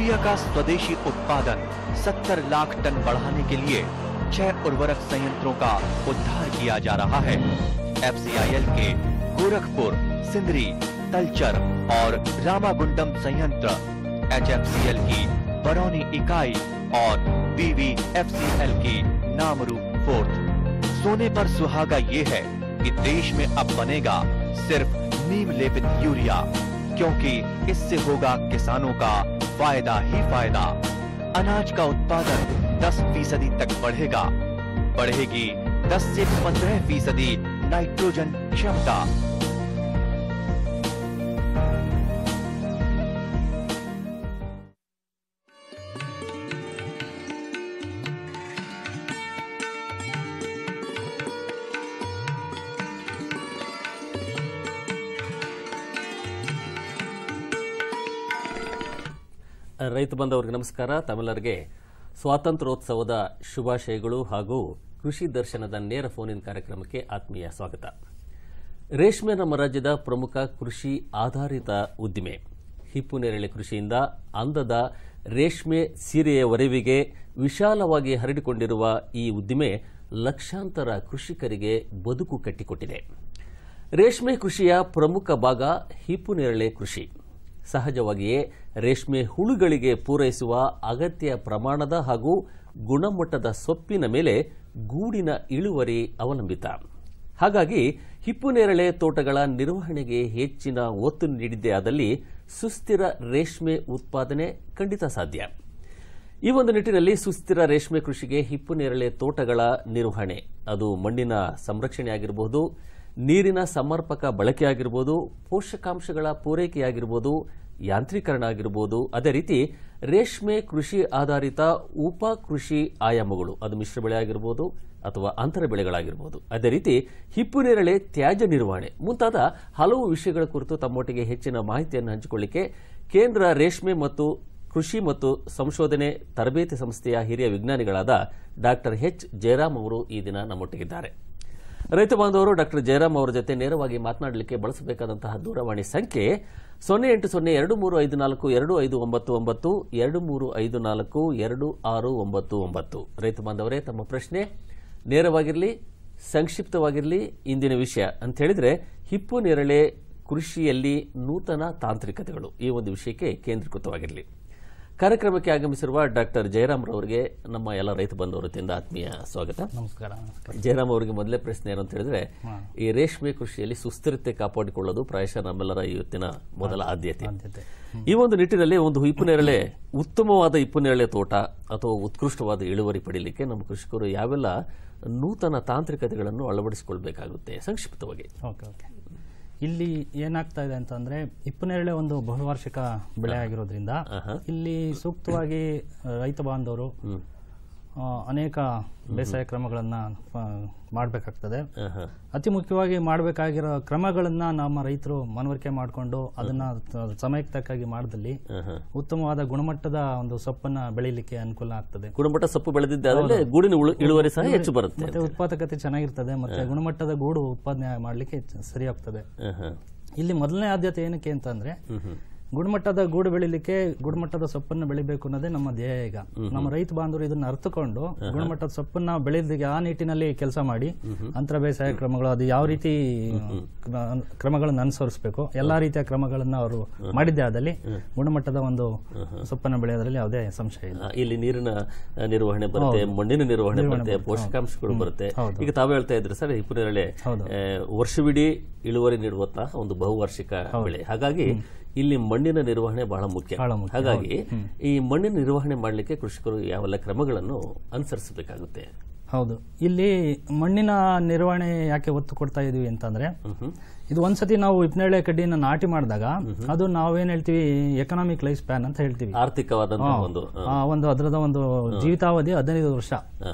Urea का स्वदेशी उत्पादन 70 लाख टन बढ़ाने के लिए छह उर्वरक संयंत्रों का उद्धार किया जा रहा है एफसीआईएल के गोरखपुर सिंदरी तलचर और रामागुंडम संयंत्र एचएफसीएल की बरौनी इकाई और बीवीएफसीएल की नामरू फोर्थ सोने पर सुहागा ये है कि देश में अब बनेगा सिर्फ नीम लेपित यूरिया क्योंकि इससे होगा किसानों का फायदा ही फायदा अनाज का उत्पादन 10 फीसदी तक बढ़ेगा बढ़ेगी 10 से 15 फीसदी नाइट्रोजन क्षमता ರೈತ ಬಂಧವರಿಗೆ ನಮಸ್ಕಾರ ತಮ್ಮೆಲ್ಲರಿಗೆ ಸ್ವಾತಂತ್ರ್ಯೋತ್ಸವದ ಶುಭಾಶಯಗಳು ಹಾಗೂ ಕೃಷಿ ದರ್ಶನದ ನೇರ ಫೋನ್ ಕಾರ್ಯಕ್ರಮಕ್ಕೆ ಆತ್ಮೀಯ ಸ್ವಾಗತ ರೇಷ್ಮೆ ನಮ್ಮ ರಾಜ್ಯದ ಪ್ರಮುಖ ಕೃಷಿ ಆಧಾರಿತ ಉದ್ದಿಮೆ ಹಿಪ್ಪು ನೇರಳೆ ಕೃಷಿಯಿಂದ ಅಂದದ ರೇಷ್ಮೆ ಸೀರೆಯವರೆವಿಗೆ ವಿಶಾಲವಾಗಿ ಹರಡಿಕೊಂಡಿರುವ ಈ ಉದ್ದಿಮೆ ಲಕ್ಷಾಂತರ ಕೃಷಿಕರಿಗೆ ಬದುಕು ಕಟ್ಟಿಕೊಟ್ಟಿದೆ ರೇಷ್ಮೆ ಕೃಷಿಯ ಪ್ರಮುಖ ಭಾಗ ಹಿಪ್ಪು ನೇರಳೆ ಕೃಷಿ ಸಹಜವಾಗಿಯೇ ರೇಷ್ಮೆ ಹುಳುಗಳಿಗೆ ಪೂರೈಸುವ ಅಗತ್ಯ ಪ್ರಮಾಣದ ಹಾಗೂ ಗುಣಮಟ್ಟದ ಸೊಪ್ಪಿನ ಮೇಲೆ ಗೂಡಿನ ಇಳುವರಿ ಅವಲಂಬಿತ ಹಾಗಾಗಿ ಹಿಪ್ಪು ನೇರಳೆ ತೋಟಗಳ ನಿರ್ವಹಣೆಗೆ ಹೆಚ್ಚಿನ ಒತ್ತು ನೀಡಿದ್ದೇ ಆದಲ್ಲಿ ಸುಸ್ಥಿರ ರೇಷ್ಮೆ ಉತ್ಪಾದನೆ ಖಂಡಿತ ಸಾಧ್ಯ ಈ ಒಂದು ನಿಟ್ಟಿನಲ್ಲಿ ಸುಸ್ಥಿರ ರೇಷ್ಮೆ ಕೃಷಿಗೆ ಹಿಪ್ಪು ನೇರಳೆ ತೋಟಗಳ ನಿರ್ವಹಣೆ ಅದು ಮಣ್ಣಿನ ಸಂರಕ್ಷಣೆ ಆಗಿರಬಹುದು ನೀರಿನ ಸಮರ್ಪಕ ಬಳಕೆ ಆಗಿರ್ಬೋದು ಪೋಷಕಾಂಶಗಳ ಪೂರೈಕೆಯಾಗಿರ್ಬೋದು ಯಾಂತ್ರೀಕರಣ ಆಗಿರ್ಬೋದು ಅದೇ ರೀತಿ ರೇಷ್ಮೆ ಕೃಷಿ ಆಧಾರಿತ ಉಪ ಕೃಷಿ ಆಯಾಮಗಳು ಅದು ಮಿಶ್ರ ಬೆಳೆ ಆಗಿರ್ಬೋದು ಅಥವಾ ಅಂತರ ಬೆಳೆಗಳಾಗಿರ್ಬೋದು ಅದೇ ರೀತಿ ಹಿಪ್ಪು ನೇರಳೆ ತ್ಯಾಜ್ಯ ನಿರ್ವಹಣೆ ಮುಂತಾದ ಹಲವು ವಿಷಯಗಳ ಕುರಿತು ತಮ್ಮೊಟ್ಟಿಗೆ ಹೆಚ್ಚಿನ ಮಾಹಿತಿಯನ್ನು ಹಂಚಿಕೊಳ್ಳಿಕ್ಕೆ ಕೇಂದ್ರ ರೇಷ್ಮೆ ಮತ್ತು ಕೃಷಿ ಮತ್ತು ಸಂಶೋಧನೆ ತರಬೇತಿ ಸಂಸ್ಥೆಯ ಹಿರಿಯ ವಿಜ್ಞಾನಿಗಳಾದ ಡಾಕ್ಟರ್ ಎಚ್ ಜಯರಾಮ್ ಅವರು ಈ ದಿನ ನಮ್ಮೊಟ್ಟಿಗಿದ್ದಾರೆ ರೈತ ಬಾಂಧವರು ಡಾಕ್ಟರ್ ಜಯರಾಮ್ ಅವರ ಜೊತೆ ನೇರವಾಗಿ ಮಾತನಾಡಲಿಕ್ಕೆ ಬಳಸಬೇಕಾದಂತಹ ದೂರವಾಣಿ ಸಂಖ್ಯೆ ಸೊನ್ನೆ ಎಂಟು ಸೊನ್ನೆ ಎರಡು ಮೂರು ಐದು ನಾಲ್ಕು ಎರಡು ಐದು ಒಂಬತ್ತು ಒಂಬತ್ತು ಎರಡು ಮೂರು ಐದು ನಾಲ್ಕು ಎರಡು ಆರು ಒಂಬತ್ತು ಒಂಬತ್ತು ರೈತ ಬಾಂಧವರೇ ತಮ್ಮ ಪ್ರಶ್ನೆ ನೇರವಾಗಿರಲಿ ಸಂಕ್ಷಿಪ್ತವಾಗಿರಲಿ ಇಂದಿನ ವಿಷಯ ಅಂತ ಹೇಳಿದ್ರೆ ಹಿಪ್ಪು ನೇರಳೆ ಕೃಷಿಯಲ್ಲಿ ನೂತನ ತಾಂತ್ರಿಕತೆಗಳು ಈ ಒಂದು ವಿಷಯಕ್ಕೆ ಕೇಂದ್ರೀಕೃತವಾಗಿರಲಿ ಕಾರ್ಯಕ್ರಮಕ್ಕೆ ಆಗಮಿಸಿರುವ ಡಾಕ್ಟರ್ ಜಯರಾಮ್ ರವರಿಗೆ ನಮ್ಮ ಎಲ್ಲ ರೈತ ಬಂಧುವರ ವತಿಯಿಂದ ಆತ್ಮೀಯ ಸ್ವಾಗತ ನಮಸ್ಕಾರ ನಮಸ್ಕಾರ ಜಯರಾಮ್ ಅವರಿಗೆ ಮೊದಲೇ ಪ್ರಶ್ನೆ ಏನು ಅಂತ ಹೇಳಿದ್ರೆ ಈ ರೇಷ್ಮೆ ಕೃಷಿಯಲ್ಲಿ ಸುಸ್ಥಿರತೆ ಕಾಪಾಡಿಕೊಳ್ಳೋದು ಪ್ರಾಯಶಃ ನಮ್ಮೆಲ್ಲರ ಇವತ್ತಿನ ಮೊದಲ ಆದ್ಯತೆ ಆದ್ಯತೆ. ಈ ಒಂದು ನಿಟ್ಟಿನಲ್ಲಿ ಒಂದು ಹಿಪ್ಪು ನೇರಳೆ ಉತ್ತಮವಾದ ಹಿಪ್ಪು ನೇರಳೆ ತೋಟ ಅಥವಾ ಉತ್ಕೃಷ್ಟವಾದ ಇಳುವರಿ ಪಡೀಲಿಕ್ಕೆ ನಮ್ಮ ಕೃಷಿಕರು ಯಾವೆಲ್ಲ ನೂತನ ತಾಂತ್ರಿಕತೆಗಳನ್ನು ಅಳವಡಿಸಿಕೊಳ್ಬೇಕಾಗುತ್ತೆ ಸಂಕ್ಷಿಪ್ತವಾಗಿ ಓಕೆ ಓಕೆ ಇಲ್ಲಿ ಏನಾಗ್ತಾ ಇದೆ ಅಂತಂದ್ರೆ ಹಿಪ್ಪನೇರಳೆ ಒಂದು ಬಹುವಾರ್ಷಿಕ ಬೆಳೆ ಆಗಿರೋದ್ರಿಂದ ಇಲ್ಲಿ ಸೂಕ್ತವಾಗಿ ರೈತ ಬಾಂಧವರು ಆ, ಅನೇಕ ಬೇಸಾಯ ಕ್ರಮಗಳನ್ನ ಆ, ಮಾಡ್ಬೇಕಾಗ್ತದೆ ಆಹಾ. ಅತಿ ಮುಖ್ಯವಾಗಿ ಮಾಡಬೇಕಾಗಿರೋ ಕ್ರಮಗಳನ್ನ ನಮ್ಮ ರೈತರು ಮನವರಿಕೆ ಮಾಡಿಕೊಂಡು ಅದನ್ನ ತ- ಸಮಯಕ್ಕೆ ತಕ್ಕಾಗಿ ಮಾಡಿದಲ್ಲಿ ಆಹಾ. ಉತ್ತಮವಾದ ಗುಣಮಟ್ಟದ ಒಂದು ಸೊಪ್ಪನ್ನ ಬೆಳೀಲಿಕ್ಕೆ ಅನುಕೂಲ ಆಗ್ತದೆ ಗುಣಮಟ್ಟ ಸೊಪ್ಪು ಬೆಳೆದಿದ್ದಾದ್ರೆ ಗೂಡಿನ ಉಳು- ಇಳುವರಿ ಸಹ ಹೆಚ್ಚು ಬರುತ್ತೆ ಮತ್ತೆ ಉತ್ಪಾದಕತೆ ಚೆನ್ನಾಗಿರ್ತದೆ ಮತ್ತೆ ಗುಣಮಟ್ಟದ ಗೂಡು ಉತ್ಪಾದನೆ ಮಾಡ್ಲಿಕ್ಕೆ ಚ- ಸರಿ ಆಗ್ತದೆ ಆಹಾ. ಇಲ್ಲಿ ಮೊದಲನೇ ಆದ್ಯತೆ ಏನಕ್ಕೆ ಅಂತಂದ್ರೆ ಗುಣಮಟ್ಟದ ಗೂಡು ಬೆಳಿಲಿಕ್ಕೆ ಗುಣಮಟ್ಟದ ಸೊಪ್ಪನ್ನು ಬೆಳಿಬೇಕು ಅನ್ನೋದೇ ನಮ್ಮ ಧ್ಯೇಯ ಈಗ ನಮ್ಮ ರೈತ ಬಾಂಧವರು ಇದನ್ನ ಅರ್ಥಕೊಂಡು ಗುಣಮಟ್ಟದ ಸೊಪ್ಪನ್ನ ಬೆಳೆದಿಗೆ ಆ ನಿಟ್ಟಿನಲ್ಲಿ ಕೆಲಸ ಮಾಡಿ ಅಂತರ ಬೇಸಾಯ ಕ್ರಮಗಳು ಅದು ಯಾವ ರೀತಿ ಕ್ರ- ಕ್ರಮಗಳನ್ನು ಅನುಸರಿಸಬೇಕು ಎಲ್ಲಾ ರೀತಿಯ ಕ್ರಮಗಳನ್ನ ಅವರು ಮಾಡಿದ್ದೇ ಆದಲ್ಲಿ ಗುಣಮಟ್ಟದ ಒಂದು ಸೊಪ್ಪನ್ನು ಬೆಳೆಯೋದ್ರಲ್ಲಿ ಯಾವುದೇ ಸಂಶಯ ಇಲ್ಲ ಆ, ಇಲ್ಲಿ ನೀರಿನ ಆ, ನಿರ್ವಹಣೆ ಬರುತ್ತೆ ಮಣ್ಣಿನ ನಿರ್ವಹಣೆ ಬರುತ್ತೆ ಪೋಷಕಾಂಶಗಳು ಬರುತ್ತೆ ಈಗ ತಾವೇ ಹೇಳ್ತಾ ಇದ್ರೆ ಸರ್ ಹಿಪ್ಪು ನೇರಳೆ ಹೌದು. ಆ, ವರ್ಷವಿಡೀ ಇಳುವರಿ ನೀಡುವಂತಹ ಒಂದು ಬಹುವಾರ್ಷಿಕ ಬೆಳೆ ಹಾಗಾಗಿ ಇಲ್ಲಿ ಮಣ್ಣಿನ ನಿರ್ವಹಣೆ ಬಹಳ ಮುಖ್ಯ ಬಹಳ ಮುಖ್ಯ, ಹಾಗಾಗಿ ಈ ಮಣ್ಣಿನ ನಿರ್ವಹಣೆ ಮಾಡಲಿಕ್ಕೆ ಕೃಷಿಕರು ಯಾವೆಲ್ಲ ಕ್ರಮಗಳನ್ನು ಅನುಸರಿಸಬೇಕಾಗುತ್ತೆ ಹೌದು ಇಲ್ಲಿ ಮಣ್ಣಿನ ನಿರ್ವಹಣೆ ಯಾಕೆ ಒತ್ತು ಕೊಡ್ತಾ ಇದೀವಿ ಅಂತಂದ್ರೆ ಇದು ಒಂದ್ಸತಿ ನಾವು ಹಿಪ್ನೇಳೆ ಕಡ್ಡಿನ ನಾಟಿ ಮಾಡಿದಾಗ ಅದು ನಾವೇನ್ ಹೇಳ್ತೀವಿ ಎಕನಾಮಿಕ್ ಲೈಫ್ ಸ್ಪ್ಯಾನ್ ಅಂತ ಹೇಳ್ತೀವಿ ಆರ್ಥಿಕವಾದಂತಹ ಒಂದು ಆ, ಆ ಒಂದು ಅದರದ ಒಂದು ಜೀವಿತಾವಧಿ ಹದಿನೈದು ವರ್ಷ ಆಹಾ.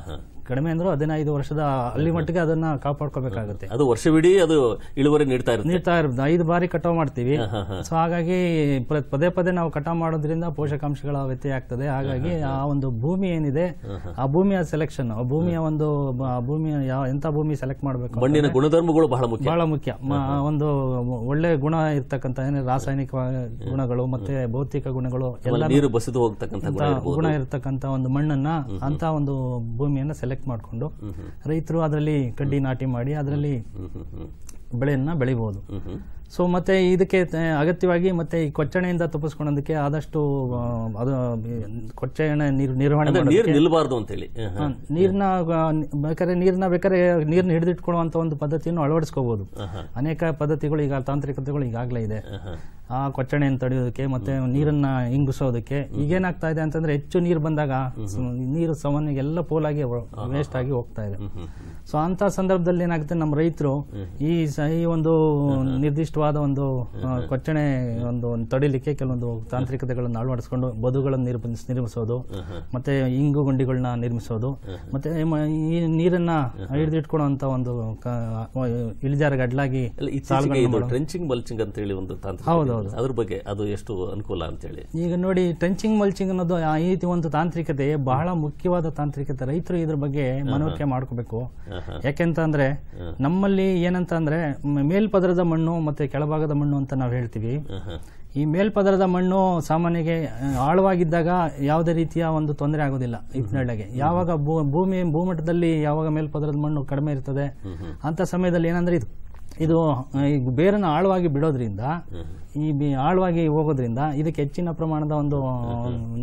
ಕಡಿಮೆ ಅಂದ್ರೂ ಹದಿನೈದು ವರ್ಷದ ಅಲ್ಲಿ ಮಟ್ಟಿಗೆ ಅದನ್ನ ಕಾಪಾಡ್ಕೋಬೇಕಾಗುತ್ತೆ ಅದು ವರ್ಷವಿಡೀ ಅದು ಇಳುವರಿ ನೀಡ್ತಾ ಇರುತ್ತೆ ನೀಡ್ತಾ ಇರೋದು ಐದು ಬಾರಿ ಕಟಾವ್ ಮಾಡ್ತೀವಿ ಹಾ, ಹಾ. ಸೊ ಹಾಗಾಗಿ ಪ್ರ- ಪದೇ ಪದೇ ನಾವು ಕಟಾವ್ ಮಾಡೋದ್ರಿಂದ ಪೋಷಕಾಂಶಗಳ ವ್ಯತ್ಯಯ ಆಗ್ತದೆ ಹಾಗಾಗಿ ಆ ಒಂದು ಭೂಮಿ ಏನಿದೆ ಆ ಭೂಮಿಯ ಸೆಲೆಕ್ಷನ್ ಆ ಭೂಮಿಯ ಒಂದು ಬ- ಆ ಭೂಮಿಯ ಯಾವ ಎಂತ ಭೂಮಿ ಸೆಲೆಕ್ಟ್ ಮಾಡಬೇಕು ಮಣ್ಣಿನ ಗುಣಧರ್ಮಗಳು ಬಹಳ ಮುಖ್ಯ ಬಹಳ ಮುಖ್ಯ ಮ- ಒಂದು ಒಳ್ಳೆ ಗುಣ ಇರ್ತಕ್ಕಂಥ ಏನೇ ರಾಸಾಯನಿಕ ಗುಣಗಳು ಮತ್ತೆ ಭೌತಿಕ ಗುಣಗಳು ಎಲ್ಲ ಆಮೇಲೆ ನೀರು ಬಸಿದು ಹೋಗ್ತಕ್ಕಂಥ ಗುಣ ಇರ್ಬೋದು ಗುಣ ಇರತಕ್ಕಂತ ಒಂದು ಮಣ್ಣನ್ನ ಅಂತ ಒಂದು ಭೂಮಿಯನ್ನ ಸೆಲೆಕ್ಟ್ ಮಾಡಿಕೊಂಡು ರೈತರು ಅದರಲ್ಲಿ ಕಡ್ಡಿ ನಾಟಿ ಮಾಡಿ ಅದರಲ್ಲಿ ಹ್ಮ್ ಹ್ಮ್ ಹ್ಮ್ ಬೆಳೆಯನ್ನ ಬೆಳಿಬಹುದು ಹ್ಮ್ ಹ್ಮ್ ಸೊ ಮತ್ತೆ ಇದಕ್ಕೆ ತ- ಅಗತ್ಯವಾಗಿ ಮತ್ತೆ ಈ ಕೊಚ್ಚಣೆಯಿಂದ ತಪ್ಪಿಸ್ಕೊಳ್ಳೋದಕ್ಕೆ ಆದಷ್ಟು ಆ, ಅದು ಕೊಚ್ಚಣೆ ನೀರು ನಿರ್ವಹಣೆ ಅಂದ್ರೆ ಮಾಡೋದಕ್ಕೆ ನೀರು ನಿಲ್ಬಾರ್ದು ಅಂತೇಳಿ ಹ, ಹ. ಹಾ, ನೀರ್ನ ಆ, ನಿ- ಬೇಕಾದ್ರೆ ನೀರ್ನ ಬೇಕಾದ್ರೆ ನೀರ್ನ ಹಿಡಿದಿಟ್ಕೊಳ್ಳುವಂತ ಒಂದು ಪದ್ಧತಿಯನ್ನು ಅಳವಡಿಸ್ಕೋಬಹುದು ಅನೇಕ ಪದ್ಧತಿಗಳು ಈಗ ತಾಂತ್ರಿಕತೆಗಳು ಈಗಾಗಲೇ ಇದೆ ಆ ಕೊಚ್ಚಣೆಯನ್ನು ತಡೆಯೋದಕ್ಕೆ ಮತ್ತೆ ನೀರನ್ನ ಇಂಗಿಸೋದಕ್ಕೆ ಈಗೇನಾಗ್ತಾ ಇದೆ ಅಂತಂದ್ರೆ ಹೆಚ್ಚು ನೀರು ಬಂದಾಗ ಸ- ನೀರು ಸಾಮಾನ್ಯ ಎಲ್ಲ ಪೋಲಾಗಿ ವೇಸ್ಟ್ ಆಗಿ ಹೋಗ್ತಾ ಇದೆ ಸೊ ಅಂತ ಸಂದರ್ಭದಲ್ಲಿ ಏನಾಗುತ್ತೆ ನಮ್ಮ ರೈತರು ಈ ಸ- ಈ ಒಂದು ನಿರ್ದಿಷ್ಟವಾದ ಒಂದು ಆ, ಕೊಚ್ಚಣೆ ಒಂದು ತಡಿಲಿಕ್ಕೆ ಕೆಲವೊಂದು ತಾಂತ್ರಿಕತೆಗಳನ್ನು ಅಳವಡಿಸ್ಕೊಂಡು ಬದುಗಳನ್ನು ನಿರ್ಮಿಸ್- ನಿರ್ಮಿಸೋದು ಮತ್ತೆ ಇಂಗು ಗುಂಡಿಗಳನ್ನ ನಿರ್ಮಿಸೋದು ಮತ್ತೆ ಮ- ಈ ನೀರನ್ನ ಹಿಡಿದಿಟ್ಕೊಳ್ಳುವಂತ ಒಂದು ಕ- ಇಳಿಜಾರಿಗೆ ಅಡ್ಲಾಗಿ ಅಲ್ಲ, ಇತ್ತೀಚೆಗೆ ಇದು ಟ್ರೆಂಚಿಂಗ್ ಮಲ್ಚಿಂಗ್ ಅಂತ ಹೇಳಿ ಒಂದು ತಾಂತ್ರಿಕ ಹೌದು, ಅದ್ರ ಬಗ್ಗೆ ಅದು ಎಷ್ಟು ಅನುಕೂಲ ಅಂತೇಳಿ ಈಗ ನೋಡಿ ಟಂಚಿಂಗ್ ಮಲ್ಚಿಂಗ್ ಅನ್ನೋದು ಆ ಈ ಒಂದು ತಾಂತ್ರಿಕತೆ ಬಹಳ ಮುಖ್ಯವಾದ ತಾಂತ್ರಿಕತೆ ರೈತರು ಇದ್ರ ಬಗ್ಗೆ ಮನವರಿಕೆ ಮಾಡ್ಕೋಬೇಕು ಯಾಕೆಂತ ಅಂದ್ರೆ ನಮ್ಮಲ್ಲಿ ಏನಂತ ಅಂದ್ರೆ ಮ- ಮೇಲ್ಪದರದ ಮಣ್ಣು ಮತ್ತೆ ಕೆಳಭಾಗದ ಮಣ್ಣು ಅಂತ ನಾವು ಹೇಳ್ತೀವಿ ಈ ಮೇಲ್ಪದರದ ಮಣ್ಣು ಸಾಮಾನ್ಯಗೆ ಆ, ಆಳವಾಗಿದ್ದಾಗ ಯಾವುದೇ ರೀತಿಯ ಒಂದು ತೊಂದರೆ ಆಗೋದಿಲ್ಲ ಇತ್ನೆಳೆಗೆ ಯಾವಾಗ ಭೂ- ಭೂಮಿ ಭೂಮಟ್ಟದಲ್ಲಿ ಯಾವಾಗ ಮೇಲ್ಪದರದ ಮಣ್ಣು ಕಡಿಮೆ ಇರ್ತದೆ ಅಂತ ಸಮಯದಲ್ಲಿ ಏನಂದ್ರೆ ಇದು ಇದು ಆ, ಈ ಬೇರನ್ನ ಆಳವಾಗಿ ಬಿಡೋದ್ರಿಂದ ಈ ಬಿ- ಆಳವಾಗಿ ಹೋಗೋದ್ರಿಂದ ಇದಕ್ಕೆ ಹೆಚ್ಚಿನ ಪ್ರಮಾಣದ ಒಂದು ಆ,